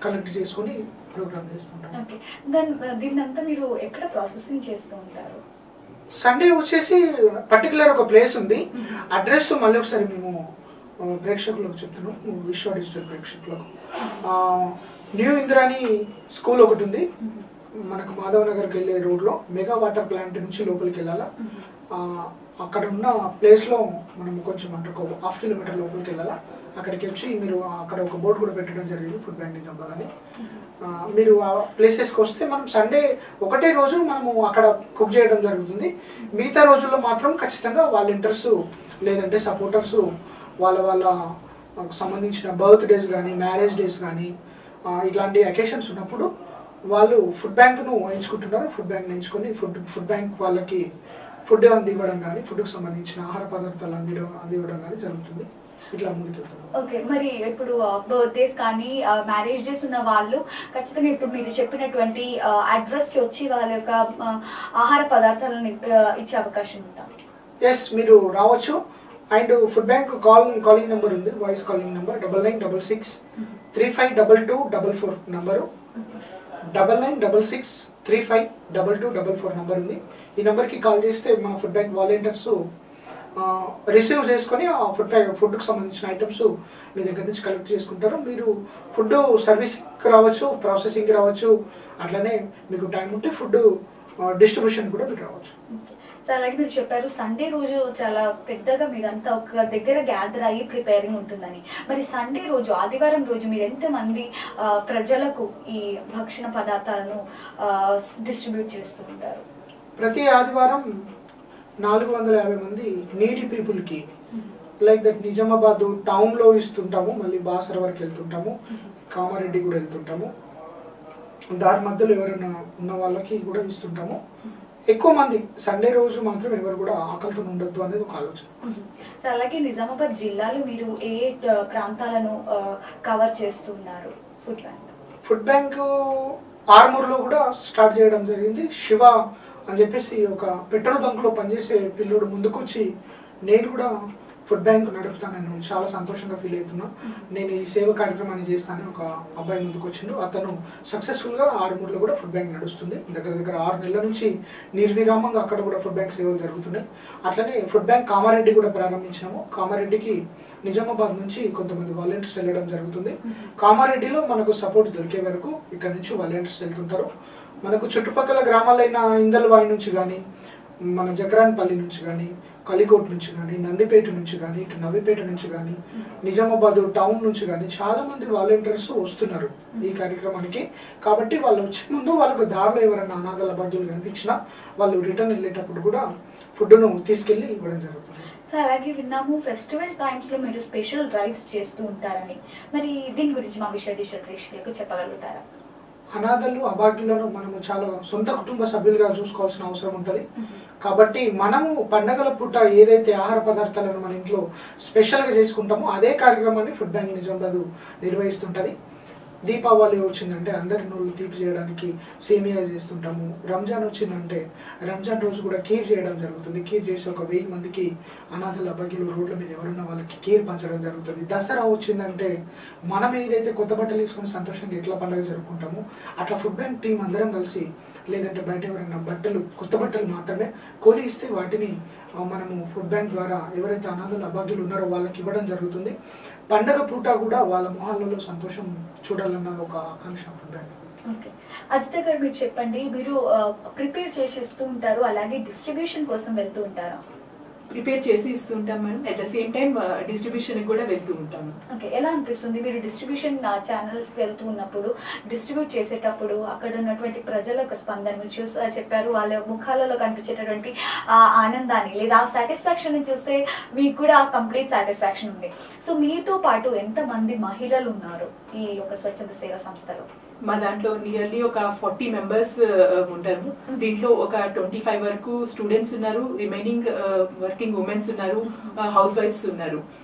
కలెక్ట్ చేసుకొని ప్రోగ్రామ్ చేస్తుంటాం ఓకే దాని దీన్నంతా మీరు ఎక్కడ ప్రాసెసింగ్ చేస్తూ ఉంటారు సండే వచ్చేసి పర్టికులర్ ఒక ప్లేస్ ఉంది అడ్రస్ మళ్ళీ ఒకసారి మేము ఆ, ప్రేక్షకులకు చెప్తున్నాం విశ్వ డిజిటల్ ప్రేక్షకులకు ఆ, న్యూ ఇంద్రాని స్కూల్ ఒకటి ఉంది మనకు మాధవ్ నగర్కి వెళ్ళే రోడ్లో మెగా వాటర్ ప్లాంట్ నుంచి లోపలికి వెళ్ళాలా ఆ, అక్కడ ఉన్న ప్లేస్లో మనం కొంచెం అంటే ఒక హాఫ్ కిలోమీటర్ లోపలికి వెళ్ళాలా అక్కడికి వచ్చి మీరు అక్కడ ఒక బోర్డు కూడా పెట్టడం జరిగింది ఫుడ్ బ్యాంక్ నిజామాబాద్ ఆ, మీరు ఆ ప్లేసెస్కి వస్తే మనం సండే ఒకటే రోజు మనము అక్కడ కుక్ చేయడం జరుగుతుంది మిగతా రోజుల్లో మాత్రం ఖచ్చితంగా వాలంటీర్స్ లేదంటే సపోర్టర్స్ వాళ్ళ వాళ్ళ సంబంధించిన బర్త్ డేస్ కానీ మ్యారేజ్ డేస్ కానీ ఆ, ఇట్లాంటి అకేషన్స్ ఉన్నప్పుడు వాళ్ళు ఫుడ్ బ్యాంక్ను ఎంచుకుంటున్నారు ఫుడ్ బ్యాంక్ ఎంచుకొని ఫుడ్ ఫుడ్ బ్యాంక్ వాళ్ళకి ఫుడ్ అందివ్వడం కానీ ఫుడ్కి సంబంధించిన ఆహార పదార్థాలు అందివ్వడం అందివ్వడం కానీ జరుగుతుంది ఇట్లా ముందుకెళ్తున్నాం ఓకే మరి ఇప్పుడు బర్త్డేస్ కానీ మ్యారేజ్ డేస్ ఉన్న వాళ్ళు ఖచ్చితంగా ఇప్పుడు మీరు చెప్పినటువంటి అడ్రస్ కి వచ్చి వాళ్ళ యొక్క ఆ, ఆహార పదార్థాలను ఆ, ఇచ్చే అవకాశం ఉందా ఎస్ మీరు రావచ్చు and food bank call calling number ఉంది voice calling number double nine double six three five double two double four number double nine double six three five double two double four number ఉంది ఈ నెంబర్కి call చేస్తే మన food bank volunteers receive చేసుకొని ఆ food pack ఫుడ్కి సంబంధించిన items మీ దగ్గర నుంచి కలెక్ట్ చేసుకుంటారు మీరు ఫుడ్ సర్వీసింగ్కి రావచ్చు ప్రాసెసింగ్కి రావచ్చు అట్లనే మీకు టైం ఉంటే ఫుడ్ డిస్ట్రిబ్యూషన్ కూడా మీరు రావచ్చు సో అలాగే మీరు చెప్పారు సండే రోజు చాలా పెద్దగా మీరంతా ఒక దగ్గర గ్యాదర్ అయ్యి ప్రిపేరింగ్ ఉంటుందని మరి సండే రోజు ఆదివారం రోజు మీరు ఎంతమంది ఆ, ప్రజలకు ఈ భక్షణ పదార్థాలను డిస్ట్రిబ్యూట్ చేస్తూ ఉంటారు ప్రతి ఆదివారం నాలుగు వందల యాభై మంది నీటి పీపుల్కి లైక్ దట్ నిజామాబాద్ టౌన్లో ఇస్తుంటాము మళ్ళీ బాసర వరకు వెళ్తుంటాము కామారెడ్డి కూడా వెళ్తుంటాము దారి మధ్యలో ఎవరైనా ఉన్న వాళ్ళకి కూడా ఇస్తుంటాము ఎక్కువ మంది సండే రోజు మాత్రం ఎవరు కూడా ఆకలితో ఉండొద్దు అనేది ఒక ఆలోచన సో అలాగే నిజామాబాద్ జిల్లాలో మీరు ఏ ఆ, ప్రాంతాలను కవర్ చేస్తున్నారు ఫుడ్ బ్యాంక్ ఫుడ్ బ్యాంక్ ఆర్మూర్లో కూడా స్టార్ట్ చేయడం జరిగింది శివ అని చెప్పేసి ఒక పెట్రోల్ బంక్లో పనిచేసే పిల్లోడు ముందుకొచ్చి నేను కూడా ఫుడ్ బ్యాంక్ నడుపుతానని చాలా సంతోషంగా ఫీల్ అవుతున్నా నేను ఈ సేవ కార్యక్రమాన్ని చేస్తానని ఒక అబ్బాయి ముందుకు వచ్చిండు అతను సక్సెస్ఫుల్గా ఆరుమూరులో కూడా ఫుడ్ బ్యాంక్ నడుస్తుంది దగ్గర దగ్గర ఆరు నెలల నుంచి నిర్విరామంగా అక్కడ కూడా ఫుడ్ బ్యాంక్ సేవలు జరుగుతున్నాయి అట్లనే ఫుడ్ బ్యాంక్ కామారెడ్డి కూడా ప్రారంభించాము కామారెడ్డికి నిజామాబాద్ నుంచి కొంతమంది వాలంటీర్స్ వెళ్ళడం జరుగుతుంది కామారెడ్డిలో మనకు సపోర్ట్ దొరికే వరకు ఇక్కడ నుంచి వాలంటీర్స్ వెళ్తుంటారు మనకు చుట్టుపక్కల గ్రామాలైన ఇందల్వాయి నుంచి కానీ మన జకరాన్పల్లి నుంచి కానీ కలికోట్ నుంచి కానీ నందిపేట నుంచి కానీ ఇటు నవిపేట నుంచి కానీ నిజామాబాద్ టౌన్ నుంచి కానీ చాలా మంది వాలంటీర్స్ వస్తున్నారు ఈ కార్యక్రమానికి కాబట్టి వాళ్ళు వచ్చే ముందు వాళ్ళకు దారిలో ఎవరైనా అనాథల బంధువులు కనిపించినా వాళ్ళు రిటర్న్ వెళ్ళేటప్పుడు కూడా ఫుడ్ను తీసుకెళ్ళి ఇవ్వడం జరుగుతుంది సో అలాగే విన్నాము ఫెస్టివల్ టైమ్స్ లో మీరు స్పెషల్ డ్రైవ్స్ చేస్తూ ఉంటారని మరి దీని గురించి మా విషయ డిజిటల్ ప్రేక్షకులకు చెప్పగలుగుతారా అనాథలు అభాగ్యులను మనము చాలా సొంత కుటుంబ సభ్యులుగా చూసుకోవాల్సిన అవసరం ఉంటుంది కాబట్టి మనము పండగల పూట ఏదైతే ఆహార పదార్థాలను మన ఇంట్లో స్పెషల్గా చేసుకుంటామో అదే కార్యక్రమాన్ని ఫుడ్ బ్యాంక్ నిజామాబాద్ నిర్వహిస్తుంటుంది దీపావళి వచ్చిందంటే అందరి నోళ్ళు తీపి చేయడానికి సేమియా చేస్తుంటాము రంజాన్ వచ్చిందంటే రంజాన్ రోజు కూడా కీర్ చేయడం జరుగుతుంది కీర్ చేసి ఒక వెయ్యి మందికి అనాథల అభాగ్యులు రోడ్ల మీద ఎవరున్న వాళ్ళకి కీర్ పంచడం జరుగుతుంది దసరా వచ్చిందంటే మనం ఏదైతే కొత్త బట్టలు వేసుకొని సంతోషంగా ఎట్లా పండుగ జరుపుకుంటామో అట్లా ఫుడ్ బ్యాంక్ టీం అందరం కలిసి లేదంటే బయట ఎవరైనా బట్టలు కొత్త బట్టలు మాత్రమే కొని ఇస్తే వాటిని ఆ, మనము ఫుడ్ బ్యాంక్ ద్వారా ఎవరైతే అనాథులు అభాగ్యులు ఉన్నారో వాళ్ళకి ఇవ్వడం జరుగుతుంది పండగ పూట కూడా వాళ్ళ మొహాలలో సంతోషం చూడాలన్న ఒక ఆకాంక్ష ఫుడ్ బ్యాంక్ ఓకే అజిత గారు మీరు చెప్పండి మీరు ప్రిపేర్ చేసేస్తూ ఉంటారు అలాగే డిస్ట్రిబ్యూషన్ కోసం వెళ్తూ ఉంటారా ప్రిపేర్ చేసి ఇస్తూ ఉంటాం madam at the same time distribution కూడా వెళ్తూ ఉంటాము ఓకే ఎలా అనిపిస్తుంది మీరు డిస్ట్రిబ్యూషన్ ఛానల్స్ వెళ్తూ ఉన్నప్పుడు డిస్ట్రిబ్యూట్ చేసేటప్పుడు అక్కడ ఉన్నటువంటి ప్రజల యొక్క స్పందన మీరు చూసి చెప్పారు వాళ్ళ ముఖాలలో కనిపించేటటువంటి ఆ ఆనందాన్ని లేదా ఆ సాటిస్ఫాక్షన్ చూస్తే మీకు కూడా కంప్లీట్ సాటిస్ఫాక్షన్ ఉంది సో మీతో పాటు ఎంతమంది మహిళలు ఉన్నారు ఈ యొక్క స్వచ్ఛంద సేవా సంస్థలో మా దాంట్లో నియర్లీ ఒక ఫార్టీ మెంబర్స్ ఉంటారు దీంట్లో ఒక ట్వంటీ ఫైవ్ వరకు స్టూడెంట్స్ ఉన్నారు రిమైనింగ్ వర్కింగ్ ఉమెన్స్ ఉన్నారు హౌస్ వైఫ్స్ ఉన్నారు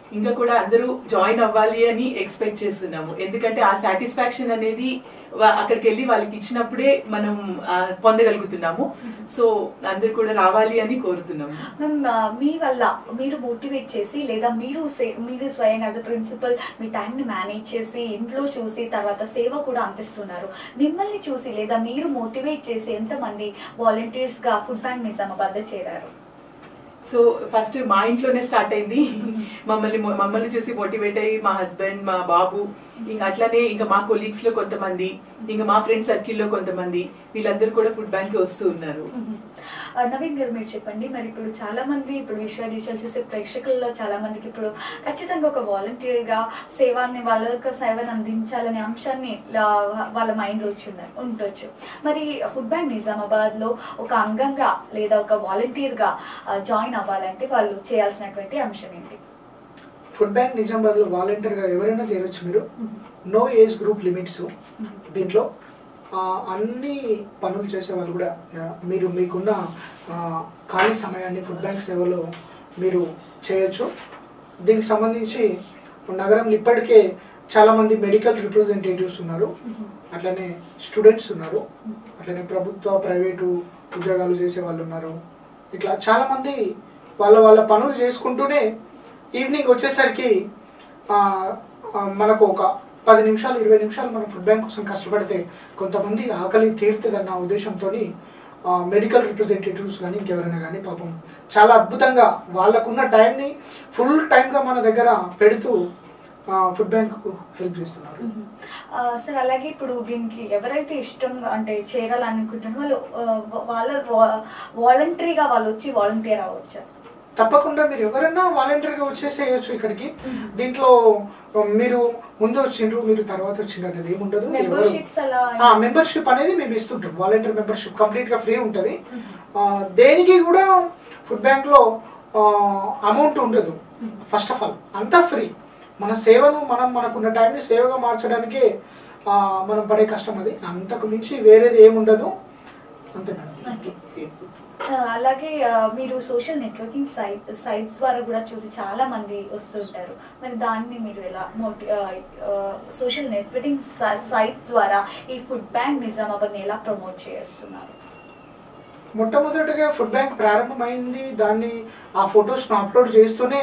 ఇంకా కూడా అందరూ జాయిన్ అవ్వాలి అని ఎక్స్పెక్ట్ చేస్తున్నాము ఎందుకంటే ఆ సాటిస్ఫాక్షన్ అనేది వా- అక్కడికి వెళ్ళి వాళ్ళకి ఇచ్చినప్పుడే మనం ఆ, పొందగలుగుతున్నాము సో అందరు కూడా రావాలి అని కోరుతున్నాము మ్యామ్ ఆ, మీ వల్ల మీరు మోటివేట్ చేసి లేదా మీరు సే- మీరు స్వయం యాజ్ అ ప్రిన్సిపల్ మీ టైంని మేనేజ్ చేసి ఇంట్లో చూసి తర్వాత సేవ కూడా అందిస్తున్నారు మిమ్మల్ని చూసి లేదా మీరు మోటివేట్ చేసి ఎంతమంది వాలంటీర్స్ గా ఫుడ్ బ్యాంక్ నిజామాబాద్ చేరారు సో ఫస్ట్ మా ఇంట్లోనే స్టార్ట్ అయింది మమ్మల్ని మమ్మల్ని చూసి మోటివేట్ అయ్యి మా హస్బెండ్ మా బాబు ఇంకా అట్లానే ఇంకా మా కొలీగ్స్ లో కొంతమంది ఇంకా మా ఫ్రెండ్ సర్కిల్లో కొంతమంది వీళ్ళందరూ కూడా ఫుడ్ బ్యాంక్ వస్తూ ఉన్నారు ఆ, నవీన్ గారు మీరు చెప్పండి మరి ఇప్పుడు చాలా మంది ఇప్పుడు విశ్వ డిజిటల్ చూసే ప్రేక్షకుల్లో చాలా మందికి ఇప్పుడు ఖచ్చితంగా ఒక వాలంటీర్ గా సేవాన్ని వాళ్ళ యొక్క సేవను అందించాలనే అంశాన్ని లా- వాళ్ళ మైండ్ లో వచ్చి ఉన్న- ఉండొచ్చు మరి ఫుడ్ బ్యాంక్ నిజామాబాద్ లో ఒక అంగంగా లేదా ఒక వాలంటీర్ గా జాయిన్ అవ్వాలంటే వాళ్ళు చేయాల్సినటువంటి అంశం ఏంటి ఫుడ్ బ్యాంక్ నిజామాబాద్లో వాలంటీర్గా ఎవరైనా చేరొచ్చు మీరు నో ఏజ్ గ్రూప్ లిమిట్స్ దీంట్లో ఆ, అన్ని పనులు చేసే వాళ్ళు కూడా ఆ, మీరు మీకున్న ఆ, ఖాళీ సమయాన్ని ఫుడ్ బ్యాంక్ సేవలో మీరు చేయొచ్చు దీనికి సంబంధించి నగరంలో ఇప్పటికే చాలామంది మెడికల్ రిప్రజెంటేటివ్స్ ఉన్నారు అట్లనే స్టూడెంట్స్ ఉన్నారు అట్లనే ప్రభుత్వ ప్రైవేటు ఉద్యోగాలు చేసే వాళ్ళు ఉన్నారు ఇట్లా చాలామంది వాళ్ళ వాళ్ళ పనులు చేసుకుంటూనే ఈవినింగ్ వచ్చేసరికి ఆ, ఆ, మనకు ఒక పది నిమిషాలు ఇరవై నిమిషాలు మనం ఫుడ్ బ్యాంక్ కోసం కష్టపడితే కొంతమంది ఆకలి తీరుతుందన్న ఉద్దేశంతో మెడికల్ రిప్రజెంటేటివ్స్ కానీ ఇంకెవరైనా కానీ పాపం చాలా అద్భుతంగా వాళ్ళకున్న టైంని ఫుల్ టైంగా మన దగ్గర పెడుతూ ఫుడ్ బ్యాంకు హెల్ప్ చేస్తున్నారు ఆ, సార్ అలాగే ఇప్పుడు దీనికి ఎవరైతే ఇష్టం అంటే చేరాలనుకుంటున్నారో వాళ్ళు ఆ, వాళ్ళ వాలంటరీగా వాళ్ళు వచ్చి వాలంటీర్ అవ్వచ్చు తప్పకుండా మీరు ఎవరైనా వాలంటీర్గా వచ్చేసేయచ్చు ఇక్కడికి దీంట్లో మీరు ముందు వచ్చిండ్రు మీరు తర్వాత వచ్చిండ్రు అనేది ఏముండదు మెంబర్షిప్స్ అలా మెంబర్షిప్ అనేది మేము ఇస్తుంటాం వాలంటీర్ మెంబర్షిప్ కంప్లీట్గా ఫ్రీ ఉంటుంది దేనికి కూడా ఫుడ్ బ్యాంక్లో అమౌంట్ ఉండదు ఫస్ట్ ఆఫ్ ఆల్ అంతా ఫ్రీ మన సేవను మనం మనకున్న టైంని సేవగా మార్చడానికే ఆ, మనం పడే కష్టం అది అంతకు మించి వేరేది ఏముండదు అంతే మేడం Okay. ఫేస్బుక్ ఆ, అలాగే ఆ, మీరు సోషల్ నెట్వర్కింగ్ సైట్ సైట్స్ ద్వారా కూడా చూసి చాలా మంది వస్తుంటారు మరి దాన్ని మీరు ఎలా మోటి సోషల్ నెట్వర్కింగ్ సైట్స్ ద్వారా ఈ ఫుడ్ బ్యాంక్ నిజామాబాద్ని ఎలా ప్రమోట్ చేస్తున్నారు మొట్టమొదటిగా ఫుడ్ బ్యాంక్ ప్రారంభమైంది దాన్ని ఆ ఫొటోస్ను అప్లోడ్ చేస్తూనే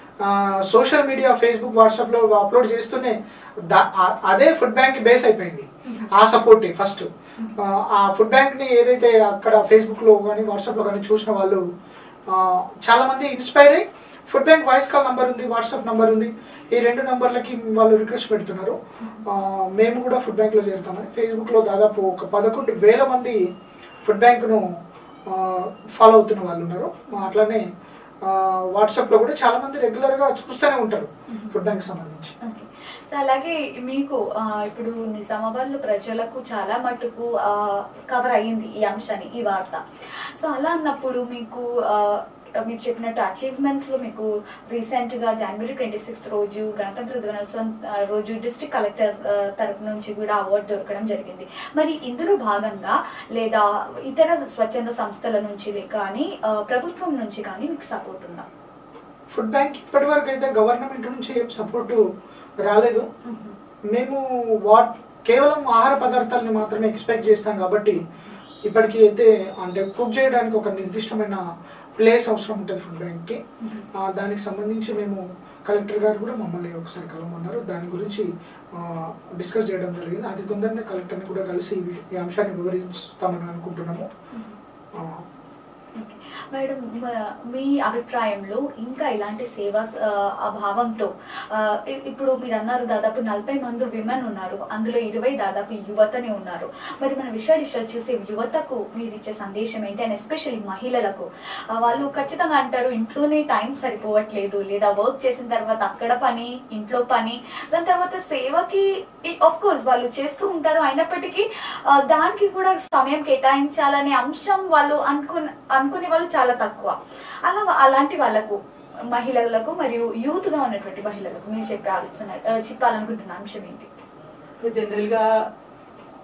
సోషల్ మీడియా ఫేస్బుక్ వాట్సాప్లో అప్లోడ్ చేస్తూనే దా- ఆ- అదే ఫుడ్ బ్యాంక్ బేస్ అయిపోయింది ఆ సపోర్ట్ ఫస్ట్ ఆ ఫుడ్ బ్యాంక్ని ఏదైతే అక్కడ ఫేస్బుక్లో కానీ వాట్సాప్లో కానీ చూసిన వాళ్ళు ఆ, చాలా మంది ఇన్స్పైర్ అయ్యి food bank voice call number ఉంది వాట్సాప్ నంబర్ ఉంది ఈ రెండు నంబర్లకి వాళ్ళు రిక్వెస్ట్ పెడుతున్నారు ఆ, మేము కూడా ఫుడ్ బ్యాంక్లో చేరుతామని ఫేస్బుక్లో దాదాపు ఒక పదకొండు వేల మంది ఫుడ్ బ్యాంక్ను ఫాలో అవుతున్న వాళ్ళు ఉన్నారు ఆ, అట్లానే ఆ, వాట్సాప్లో కూడా చాలా మంది రెగ్యులర్గా చూస్తూనే ఉంటారు ఫుడ్ బ్యాంక్ సంబంధించి ఓకే సో అలాగే మీకు ఆ, ఇప్పుడు నిజామాబాద్ లో ప్రజలకు చాలా మటుకు కవర్ అయ్యింది ఈ అంశాన్ని ఈ వార్త సో అలా అన్నప్పుడు మీకు ఆ, మీరు చెప్పినట్టు అచీవ్మెంట్స్ లో మీకు రీసెంట్ గా జనవరి ట్వంటీ సిక్స్త్ రోజు గణతంత్ర దినోత్సవం ఆ, రోజు డిస్ట్రిక్ట్ కలెక్టర్ ఆ, తరపు నుంచి కూడా అవార్డు దొరకడం జరిగింది మరి ఇందులో భాగంగా లేదా ఇతర స్వచ్ఛంద సంస్థల నుంచి కానీ ఆ, ప్రభుత్వం నుంచి కానీ మీకు సపోర్ట్ ఉందా ఫుడ్ బ్యాంక్ ఇప్పటివరకు అయితే గవర్నమెంట్ నుంచి ఏం సపోర్టు రాలేదు మేము వాట్ కేవలం ఆహార పదార్థాలని మాత్రమే ఎక్స్పెక్ట్ చేస్తాం కాబట్టి ఇప్పటికీ అయితే అంటే కుక్ చేయడానికి ఒక నిర్దిష్టమైన ప్లేస్ అవసరం ఉంటుంది ఫుడ్ బ్యాంక్కి ఆ, దానికి సంబంధించి మేము కలెక్టర్ గారు కూడా మమ్మల్ని ఒకసారి కలవమన్నారు దాని గురించి డిస్కస్ చేయడం జరిగింది అతి తొందరనే కలెక్టర్ని కూడా కలిసి ఈ విష- ఈ అంశాన్ని వివరిస్తామని అనుకుంటున్నాము ఆ, ఓకే. మేడం మ- మీ అభిప్రాయంలో ఇంకా ఇలాంటి సేవా స- ఆ, ఆ భావంతో ఆ, ఇ- ఇప్పుడు మీరు అన్నారు దాదాపు నలభై మంది విమెన్ ఉన్నారు అందులో ఇరవై దాదాపు యువతనే ఉన్నారు మరి మన విషయ రీసెర్చ్ చేసే యువతకు మీరు ఇచ్చే సందేశం ఏంటి అండ్ ఎస్పెషల్లీ మహిళలకు ఆ, వాళ్ళు ఖచ్చితంగా అంటారు ఇంట్లోనే టైం సరిపోవట్లేదు లేదా వర్క్ చేసిన తర్వాత అక్కడ పని ఇంట్లో పని దాని తర్వాత సేవకి ఆఫ్ కోర్స్ వాళ్ళు చేస్తూ ఉంటారు అయినప్పటికీ ఆ, దానికి కూడా సమయం కేటాయించాలనే అంశం వాళ్ళు అనుకుని అనుకునే వాళ్ళు చాలా తక్కువ అలా వా- అలాంటి వాళ్ళకు మహిళలకు మరియు యూత్ గా ఉన్నటువంటి మహిళలకు మీరు చెప్పే ఆలోచన ఆ, చెప్పాలనుకుంటున్న అంశం ఏంటి సో జనరల్ గా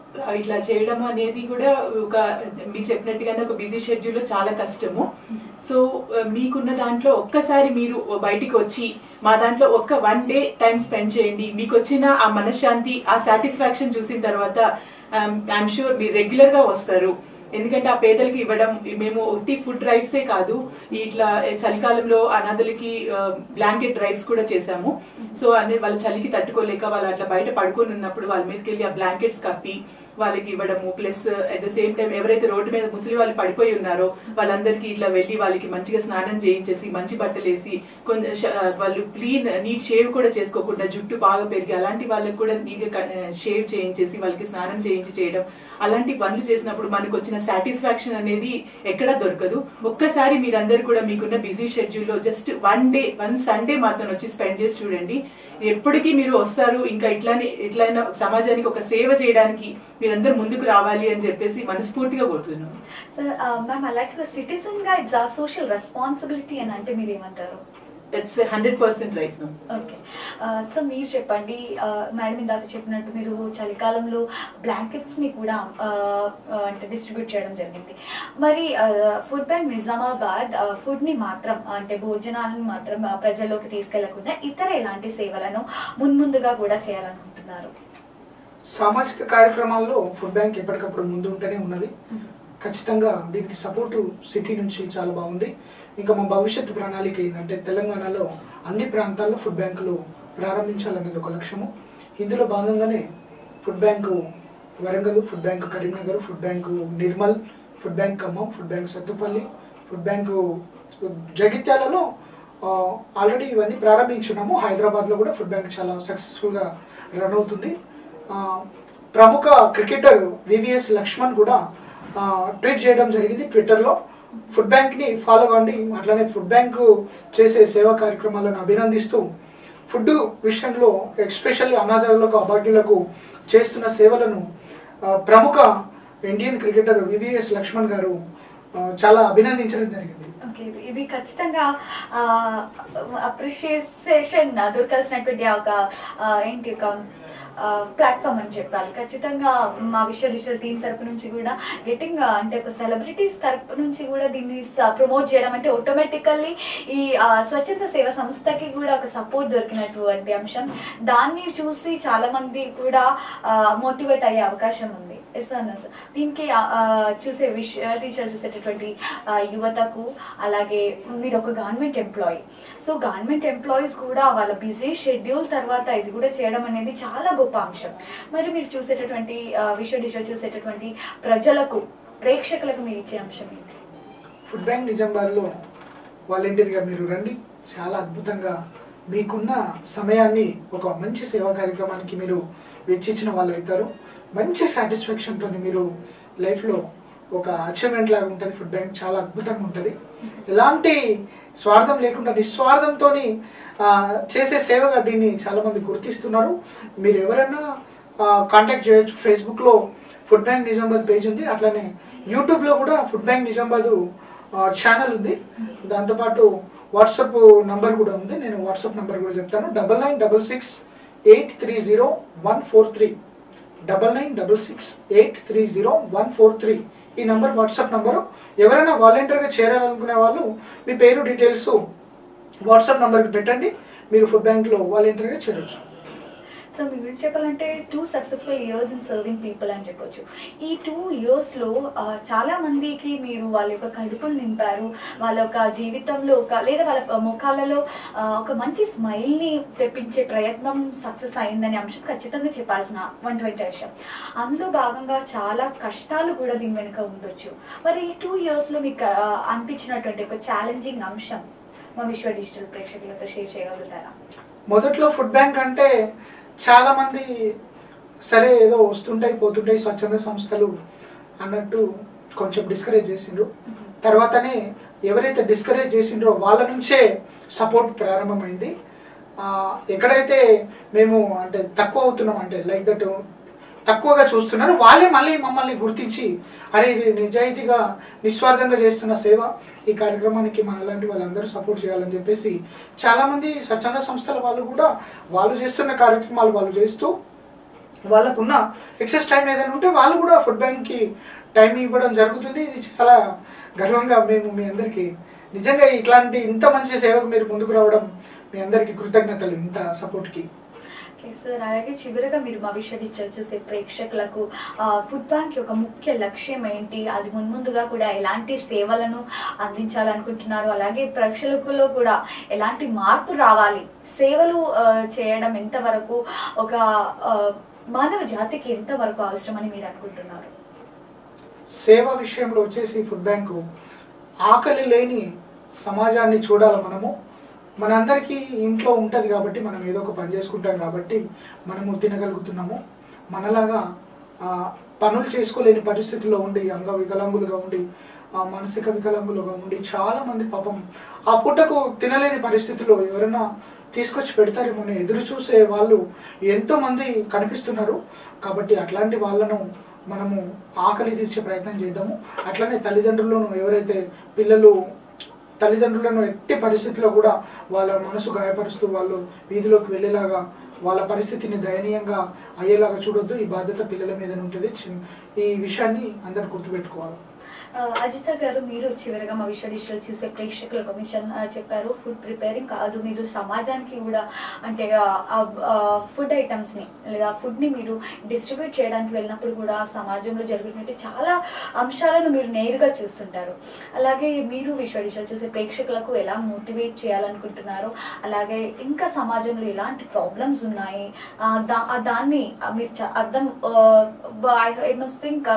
ఇట్లా చేయడం అనేది కూడా ఒక మీకు చెప్పినట్టుగానే ఒక బిజీ షెడ్యూల్ చాలా కష్టము సో ఆ, మీకున్న దాంట్లో ఒక్కసారి మీరు బయటికి వచ్చి మా దాంట్లో ఒక్క వన్ డే టైం స్పెండ్ చేయండి మీకు వచ్చిన ఆ మనశ్శాంతి ఆ సాటిస్ఫాక్షన్ చూసిన తర్వాత ఐఎమ్ షూర్ మీరు రెగ్యులర్ గా వస్తారు ఎందుకంటే ఆ పేదలకి ఇవ్వడం మేము ఒట్టి ఫుడ్ డ్రైవ్సే కాదు ఈ ఇట్లా చలికాలంలో అనాథలకి బ్లాంకెట్ డ్రైవ్స్ కూడా చేశాము సో అనే వాళ్ళ చలికి తట్టుకోలేక వాళ్ళు అట్లా బయట పడుకొని ఉన్నప్పుడు వాళ్ళ మీదకి వెళ్ళి ఆ బ్లాంకెట్స్ కప్పి వాళ్ళకి ఇవ్వడము plus at the same time ఎవరైతే రోడ్డు మీద ముసలి వాళ్ళు పడిపోయి ఉన్నారో వాళ్ళందరికీ ఇట్లా వెళ్ళి వాళ్ళకి మంచిగా స్నానం చేయించేసి మంచి బట్టలు వేసి కొంచెం ష- వాళ్ళు క్లీన్ నీట్ షేవ్ కూడా చేసుకోకుండా జుట్టు బాగా పెరిగి అలాంటి వాళ్ళకి కూడా నీట్ గా షేవ్ చేయించేసి వాళ్ళకి స్నానం చేయించి చేయడం అలాంటి పనులు చేసినప్పుడు మనకు వచ్చిన సాటిస్ఫాక్షన్ అనేది ఎక్కడా దొరకదు ఒక్కసారి మీరందరూ కూడా మీకున్న బిజీ షెడ్యూల్లో just one day one Sunday మాత్రం వచ్చి స్పెండ్ చేసి చూడండి ఎప్పటికీ మీరు వస్తారు ఇంకా ఇట్లానే ఇట్లైనా సమాజానికి ఒక సేవ చేయడానికి మీరందరూ ముందుకు రావాలి అని చెప్పేసి మనస్ఫూర్తిగా కోరుతున్నాను సార్ మ్యామ్ అలాగే సిటిజన్ గా ఇట్స్ ఆ సోషల్ రెస్పాన్సిబిలిటీ అని అంటే మీరు ఏమంటారు it's hundred percent right ma'am okay so మీరు చెప్పండి మేడం ఇందాక చెప్పినట్టు మీరు చలికాలంలో బ్లాంకెట్స్ ని కూడా ఆ, ఆ, అంటే డిస్ట్రిబ్యూట్ చేయడం జరిగింది మరి ఫుడ్ బ్యాంక్ నిజామాబాద్ ఫుడ్ ని మాత్రం అంటే భోజనాలను మాత్రం ఆ, ప్రజల్లోకి తీసుకెళ్లకుండా ఇతర ఎలాంటి సేవలను మున్ముందుగా కూడా చేయాలనుకుంటున్నారు సామాజిక కార్యక్రమాల్లో ఫుడ్ బ్యాంక్ ఎప్పటికప్పుడు ముందు ఉంటూనే ఉన్నది ఖచ్చితంగా దీనికి సపోర్టు సిటీ నుంచి చాలా బాగుంది ఇంకా మా భవిష్యత్తు ప్రణాళిక ఏంటంటే తెలంగాణలో అన్ని ప్రాంతాల్లో ఫుడ్ బ్యాంకులు ప్రారంభించాలనేది ఒక లక్ష్యము ఇందులో భాగంగానే food bank Warangal food bank Karimnagar food bank Nirmal food bank Khammam food bank Sathupalli food bank జగిత్యాలలో ఆల్రెడీ ఇవన్నీ ప్రారంభించున్నాము హైదరాబాద్లో కూడా ఫుడ్ బ్యాంక్ చాలా సక్సెస్ఫుల్గా రన్ అవుతుంది ఆ, ప్రముఖ క్రికెటర్ వివిఎస్ లక్ష్మణ్ కూడా ఆ, ట్వీట్ చేయడం జరిగింది ట్విట్టర్లో ఫుడ్ బ్యాంక్ని ఫాలో కాండి అట్లానే ఫుడ్ బ్యాంకు చేసే సేవా కార్యక్రమాలను అభినందిస్తూ ఫుడ్ విషయంలో ఎస్పెషల్లీ అనాథాలకు అభాగ్యులకు చేస్తున్న సేవలను ఆ, ప్రముఖ ఇండియన్ క్రికెటర్ వివిఎస్ లక్ష్మణ్ గారు ఆ, చాలా అభినందించడం జరిగింది ఓకే ఇది- ఇది ఖచ్చితంగా అప్రిషియేషన్ దొరకాల్సినటువంటి ఒక ఆ, ఏంటి ఒక ప్లాట్ఫామ్ అని చెప్పాలి ఖచ్చితంగా మా విశ్వ డిజిటల్ టీం తరపు నుంచి కూడా గెటింగ్ అంటే ఒక సెలబ్రిటీస్ తరపు నుంచి కూడా దీన్ని ప్రమోట్ చేయడం అంటే ఆటోమేటికల్లీ ఈ ఆ, స్వచ్ఛంద సేవ సంస్థకి కూడా ఒక సపోర్ట్ దొరికినటువంటి అంశం దాన్ని చూసి చాలా మంది కూడా మోటివేట్ అయ్యే అవకాశం ఉంది ఎస్ అన్న సార్ దీనికి ఆ, ఆ, చూసే విషయ టీచర్ చూసేటటువంటి ఆ, యువతకు అలాగే మీరు ఒక government employee so government employees కూడా వాళ్ళ బిజీ షెడ్యూల్ తర్వాత ఇది కూడా చేయడం అనేది చాలా గొప్ప అంశం మరి మీరు చూసేటటువంటి ఆ, విశ్వ డిజిటల్ చూసేటటువంటి ప్రజలకు ప్రేక్షకులకు మీరు ఇచ్చే అంశం ఏంటి ఫుడ్ బ్యాంక్ నిజామాబాద్లో వాలంటీర్గా మీరు రండి చాలా అద్భుతంగా మీకున్న సమయాన్ని ఒక మంచి సేవా కార్యక్రమానికి మీరు వెచ్చించిన వాళ్ళు అవుతారు మంచి సాటిస్ఫాక్షన్తో మీరు లైఫ్లో ఒక అచీవ్మెంట్ లాగా ఉంటుంది ఫుడ్ బ్యాంక్ చాలా అద్భుతంగా ఉంటుంది ఎలాంటి స్వార్థం లేకుండా నిస్వార్థంతో చేసే సేవగా దీన్ని చాలామంది గుర్తిస్తున్నారు మీరు ఎవరైనా కాంటాక్ట్ చేయొచ్చు ఫేస్బుక్లో ఫుడ్ బ్యాంక్ నిజామాబాద్ పేజ్ ఉంది అట్లానే యూట్యూబ్లో కూడా ఫుడ్ బ్యాంక్ నిజామాబాద్ ఛానల్ ఉంది దాంతోపాటు వాట్సాప్ నంబర్ కూడా ఉంది నేను వాట్సాప్ నంబర్ కూడా చెప్తాను double nine double six eight three zero one four three double nine double six eight three zero one four three ఈ నంబర్ వాట్సాప్ నంబరు ఎవరైనా వాలంటీర్గా చేరాలనుకునే వాళ్ళు మీ పేరు డీటెయిల్స్ వాట్సాప్ నంబర్కి పెట్టండి మీరు ఫుడ్ బ్యాంక్లో వాలంటీర్గా చేరొచ్చు సో మీ గురించి చెప్పాలంటే two successful years in serving people అని చెప్పొచ్చు ఈ టూ ఇయర్స్లో చాలా మందికి మీరు వాళ్ళ యొక్క కడుపులు నింపారు వాళ్ళ యొక్క జీవితంలో ఒక లేదా వాళ్ళ ముఖాలలో ఆ, ఒక మంచి స్మైల్ని తెప్పించే ప్రయత్నం సక్సెస్ అయిందనే అంశం ఖచ్చితంగా చెప్పాల్సిన వంటి విషయం అందులో భాగంగా చాలా కష్టాలు కూడా దీని వెనుక ఉండొచ్చు మరి ఈ టూ ఇయర్స్లో మీకు ఆ, అనిపించినటువంటి ఒక ఛాలెంజింగ్ అంశం మా విశ్వ డిజిటల్ ప్రేక్షకులతో షేర్ చేయగలుగుతారా మొదట్లో ఫుడ్ బ్యాంక్ అంటే చాలా మంది సరే ఏదో వస్తుంటాయి పోతుంటాయి స్వచ్ఛంద సంస్థలు అన్నట్టు కొంచెం డిస్కరేజ్ చేసిండ్రు తర్వాతనే ఎవరైతే డిస్కరేజ్ చేసిండ్రో వాళ్ళ నుంచే సపోర్ట్ ప్రారంభమైంది ఆ, ఎక్కడైతే మేము అంటే తక్కువ అవుతున్నాం అంటే లైక్ దట్ తక్కువగా చూస్తున్నారు వాళ్ళే మళ్ళీ మమ్మల్ని గుర్తించి అరే ఇది నిజాయితీగా నిస్వార్థంగా చేస్తున్న సేవ ఈ కార్యక్రమానికి మనలాంటి వాళ్ళందరూ సపోర్ట్ చేయాలని చెప్పేసి చాలామంది స్వచ్ఛంద సంస్థల వాళ్ళు కూడా వాళ్ళు చేస్తున్న కార్యక్రమాలు వాళ్ళు చేస్తూ వాళ్ళకున్న ఎక్సెస్ టైం ఏదైనా ఉంటే వాళ్ళు కూడా ఫుడ్ బ్యాంక్కి టైం ఇవ్వడం జరుగుతుంది ఇది చాలా గర్వంగా మేము మీ అందరికీ నిజంగా ఇట్లాంటి ఇంత మంచి సేవకు మీరు ముందుకు రావడం మీ అందరికీ కృతజ్ఞతలు ఇంత సపోర్ట్కి ఓకే సార్ అలాగే చివరిగా మీరు మా విశ్వవిద్యాలయం చూసే ప్రేక్షకులకు ఆ, ఫుడ్ బ్యాంక్ యొక్క ముఖ్య లక్ష్యం ఏంటి అది మున్ముందుగా కూడా ఎలాంటి సేవలను అందించాలనుకుంటున్నారు అలాగే ప్రేక్షకుల్లో కూడా ఎలాంటి మార్పు రావాలి సేవలు ఆ, చేయడం ఎంతవరకు ఒక ఆ, మానవ జాతికి ఎంతవరకు అవసరమని మీరు అనుకుంటున్నారు సేవ విషయంలో వచ్చేసి ఫుడ్ బ్యాంకు ఆకలి లేని సమాజాన్ని చూడాలి మనము మనందరికీ ఇంట్లో ఉంటుంది కాబట్టి మనం ఏదో ఒక పని చేసుకుంటాం కాబట్టి మనము తినగలుగుతున్నాము మనలాగా ఆ, పనులు చేసుకోలేని పరిస్థితిలో ఉండి అంగ వికలాంగులుగా ఉండి ఆ, మానసిక వికలాంగులుగా ఉండి చాలా మంది పాపం ఆ పూటకు తినలేని పరిస్థితిలో ఎవరైనా తీసుకొచ్చి పెడతారేమో అని ఎదురు చూసే వాళ్ళు ఎంతో మంది కనిపిస్తున్నారు కాబట్టి అట్లాంటి వాళ్ళను మనము ఆకలి తీర్చే ప్రయత్నం చేద్దాము అట్లనే తల్లిదండ్రులను ఎవరైతే పిల్లలు తల్లిదండ్రులను ఎట్టి పరిస్థితిలో కూడా వాళ్ళ మనసు గాయపరుస్తూ వాళ్ళు వీధిలోకి వెళ్ళేలాగా వాళ్ళ పరిస్థితిని దయనీయంగా అయ్యేలాగా చూడొద్దు ఈ బాధ్యత పిల్లల మీద ఉంటుంది చిన్- ఈ విషయాన్ని అందరు గుర్తుపెట్టుకోవాలి ఆ, అజిత గారు మీరు చివరిగా మా విశ్వ డిజిటల్ చూసే ప్రేక్షకులకు మిషన్ ఆ, చెప్పారు ఫుడ్ ప్రిపేరింగ్ కాదు మీరు సమాజానికి కూడా అంటే ఫుడ్ ఐటమ్స్ ని లేదా ఫుడ్ ని మీరు డిస్ట్రిబ్యూట్ చేయడానికి వెళ్ళినప్పుడు కూడా సమాజంలో జరుగుతున్నట్టు చాలా అంశాలను మీరు నేరుగా చూస్తుంటారు అలాగే మీరు విశ్వ డిజిటల్ చూసే ప్రేక్షకులకు ఎలా మోటివేట్ చేయాలనుకుంటున్నారు అలాగే ఇంకా సమాజంలో ఎలాంటి ప్రాబ్లమ్స్ ఉన్నాయి ఆ, దా- ఆ దాన్ని ఆ, మీరు చ- అర్థం ఐ మస్ట్ థింక్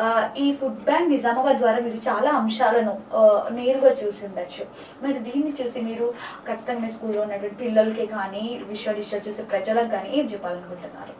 ఈ ఫుడ్ బ్యాంక్ నిజామాబాద్ ద్వారా మీరు చాలా అంశాలను ఆ, నేరుగా చూసి ఉండొచ్చు మరి దీన్ని చూసి మీరు ఖచ్చితంగా మీ స్కూల్లో ఉన్నటువంటి పిల్లలకి కానీ విశ్వ డిజిటల్ చూసే ప్రజలకు కానీ ఏం చెప్పాలనుకుంటున్నారు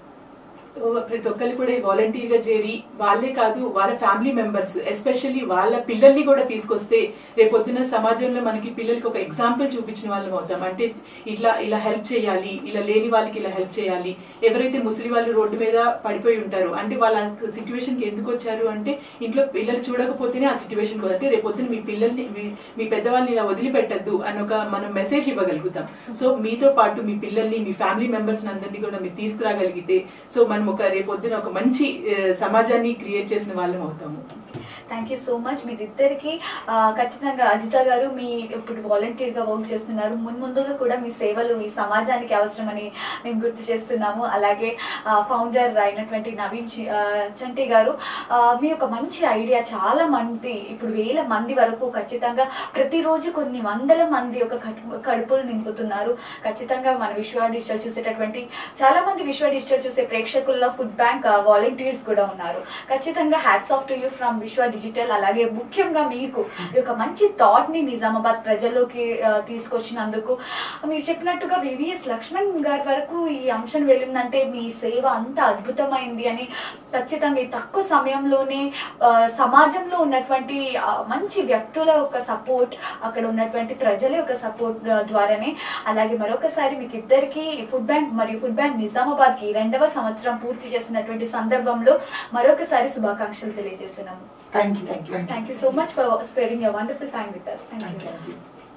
ప్రతి ఒక్కరు కూడా వాలంటీర్ గా చేరి వాళ్ళే కాదు వాళ్ళ ఫ్యామిలీ మెంబర్స్ ఎస్పెషల్లీ వాళ్ళ పిల్లల్ని కూడా తీసుకొస్తే రేపొద్దున సమాజంలో మనకి పిల్లలకి ఒక ఎగ్జాంపుల్ చూపించిన వాళ్ళం అవుతాం అంటే ఇట్లా ఇలా హెల్ప్ చేయాలి ఇలా లేని వాళ్ళకి ఇలా హెల్ప్ చేయాలి ఎవరైతే ముసలి వాళ్ళు రోడ్డు మీద పడిపోయి ఉంటారు అంటే వాళ్ళ సిచ్యువేషన్ కి ఎందుకు వచ్చారు అంటే ఇంట్లో పిల్లలు చూడకపోతేనే ఆ సిచ్యువేషన్ అంటే రేపొద్దున మీ పిల్లల్ని మీ- మీ పెద్దవాళ్ళని ఇలా వదిలిపెట్టద్దు అని ఒక మనం మెసేజ్ ఇవ్వగలుగుతాం సో మీతో పాటు మీ పిల్లల్ని మీ ఫ్యామిలీ మెంబర్స్ అందరినీ కూడా మీరు తీసుకురాగలిగితే సో మనం ఒక రేపొద్దున ఒక మంచి ఆ, సమాజాన్ని క్రియేట్ చేసిన వాళ్ళం అవుతాము థ్యాంక్ యూ సో మచ్ మీరిద్దరికి ఆ, ఖచ్చితంగా అజిత గారు మీ ఇప్పుడు వాలంటీర్ గా వర్క్ చేస్తున్నారు మున్ముందుగా కూడా మీ సేవలు ఈ సమాజానికి అవసరమని మేము గుర్తు చేస్తున్నాము అలాగే ఫౌండర్ అయినటువంటి నవీన్ చి- ఆ, చంటి గారు ఆ, మీ యొక్క మంచి ఐడియా చాలా మంది ఇప్పుడు వేల మంది వరకు ఖచ్చితంగా ప్రతిరోజు కొన్ని వందల మంది యొక్క కడుపు- కడుపులు నింపుతున్నారు ఖచ్చితంగా మన విశ్వ డిజిటల్ చూసేటటువంటి చాలా మంది విశ్వ డిజిటల్ చూసే ప్రేక్షకుల్లో ఫుడ్ బ్యాంక్ వాలంటీర్స్ కూడా ఉన్నారు ఖచ్చితంగా hats off to you from Vishwa digital అలాగే ముఖ్యంగా మీకు ఈ యొక్క మంచి థాట్ ని నిజామాబాద్ ప్రజల్లోకి ఆ, తీసుకొచ్చినందుకు మీరు చెప్పినట్టుగా వివిఎస్ లక్ష్మణ్ గారి వరకు ఈ అంశం వెళ్ళిందంటే మీ సేవ అంత అద్భుతమైంది అని ఖచ్చితంగా ఈ తక్కువ సమయంలోనే ఆ, సమాజంలో ఉన్నటువంటి ఆ, మంచి వ్యక్తుల యొక్క సపోర్ట్ అక్కడ ఉన్నటువంటి ప్రజల యొక్క సపోర్ట్ ద్వారానే అలాగే మరొకసారి మీకు ఇద్దరికి ఫుడ్ బ్యాంక్ మరియు ఫుడ్ బ్యాంక్ నిజామాబాద్ కి రెండవ సంవత్సరం పూర్తి చేసినటువంటి సందర్భంలో మరొకసారి శుభాకాంక్షలు తెలియజేస్తున్నాము thank you thank you thank you so much for sparing your wonderful time with us thank you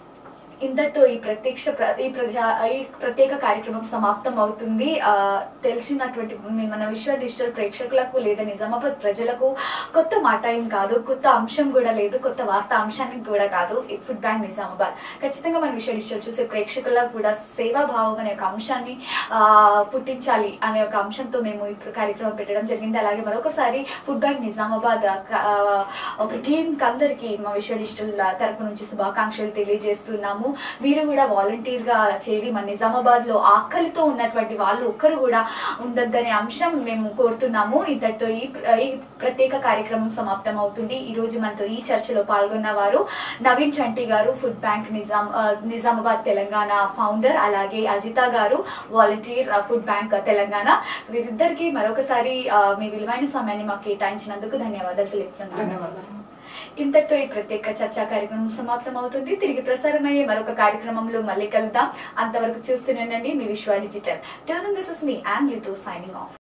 ఇంతటితో ఈ ప్రత్యక్ష ప్ర- ఈ ప్రజా ఈ ప్రత్యేక కార్యక్రమం సమాప్తం అవుతుంది ఆ, తెలిసినటువంటి మన విశ్వ డిజిటల్ ప్రేక్షకులకు లేదా నిజామాబాద్ ప్రజలకు కొత్త మాట ఏం కాదు కొత్త అంశం కూడా లేదు కొత్త వార్తా అంశానికి కూడా కాదు ఈ ఫుడ్ బ్యాంక్ నిజామాబాద్ ఖచ్చితంగా మన విశ్వ డిజిటల్ చూసే ప్రేక్షకులకు కూడా సేవాభావం అనే ఒక అంశాన్ని ఆ, పుట్టించాలి అనే ఒక అంశంతో మేము ఈ కార్యక్రమం పెట్టడం జరిగింది అలాగే మరొకసారి ఫుడ్ బ్యాంక్ నిజామాబాద్ ఆ, ఒక టీం అందరికి మా విశ్వ డిజిటల్ తరపు నుంచి శుభాకాంక్షలు తెలియజేస్తున్నాము మీరు కూడా వాలంటీర్ గా చేరి మన నిజామాబాద్ లో ఆకలితో ఉన్నటువంటి వాళ్ళు ఒక్కరు కూడా ఉండొద్దనే అంశం మేము కోరుతున్నాము ఇంతటితో ఈ ప్ర- ఈ ప్రత్యేక కార్యక్రమం సమాప్తం అవుతుంది ఈ రోజు మనతో ఈ చర్చలో పాల్గొన్న వారు నవీన్ చంటి గారు ఫుడ్ బ్యాంక్ నిజాం ఆ, నిజామాబాద్ తెలంగాణ ఫౌండర్ అలాగే అజిత గారు వాలంటీర్ ఆ, ఫుడ్ బ్యాంక్ తెలంగాణ సో వీరిద్దరికి మరొకసారి ఆ, మీ విలువైన సమయాన్ని మాకు కేటాయించినందుకు ధన్యవాదాలు తెలుపుతున్నాను ధన్యవాదాలు ఇంతటితో ఈ ప్రత్యేక చర్చా కార్యక్రమం సమాప్తం అవుతుంది తిరిగి ప్రసారమయ్యే మరొక కార్యక్రమంలో మళ్ళీ కలుద్దాం అంతవరకు చూస్తూనే ఉండండి మీ Vishwa digital till this is me and లితో సైనింగ్ ఆఫ్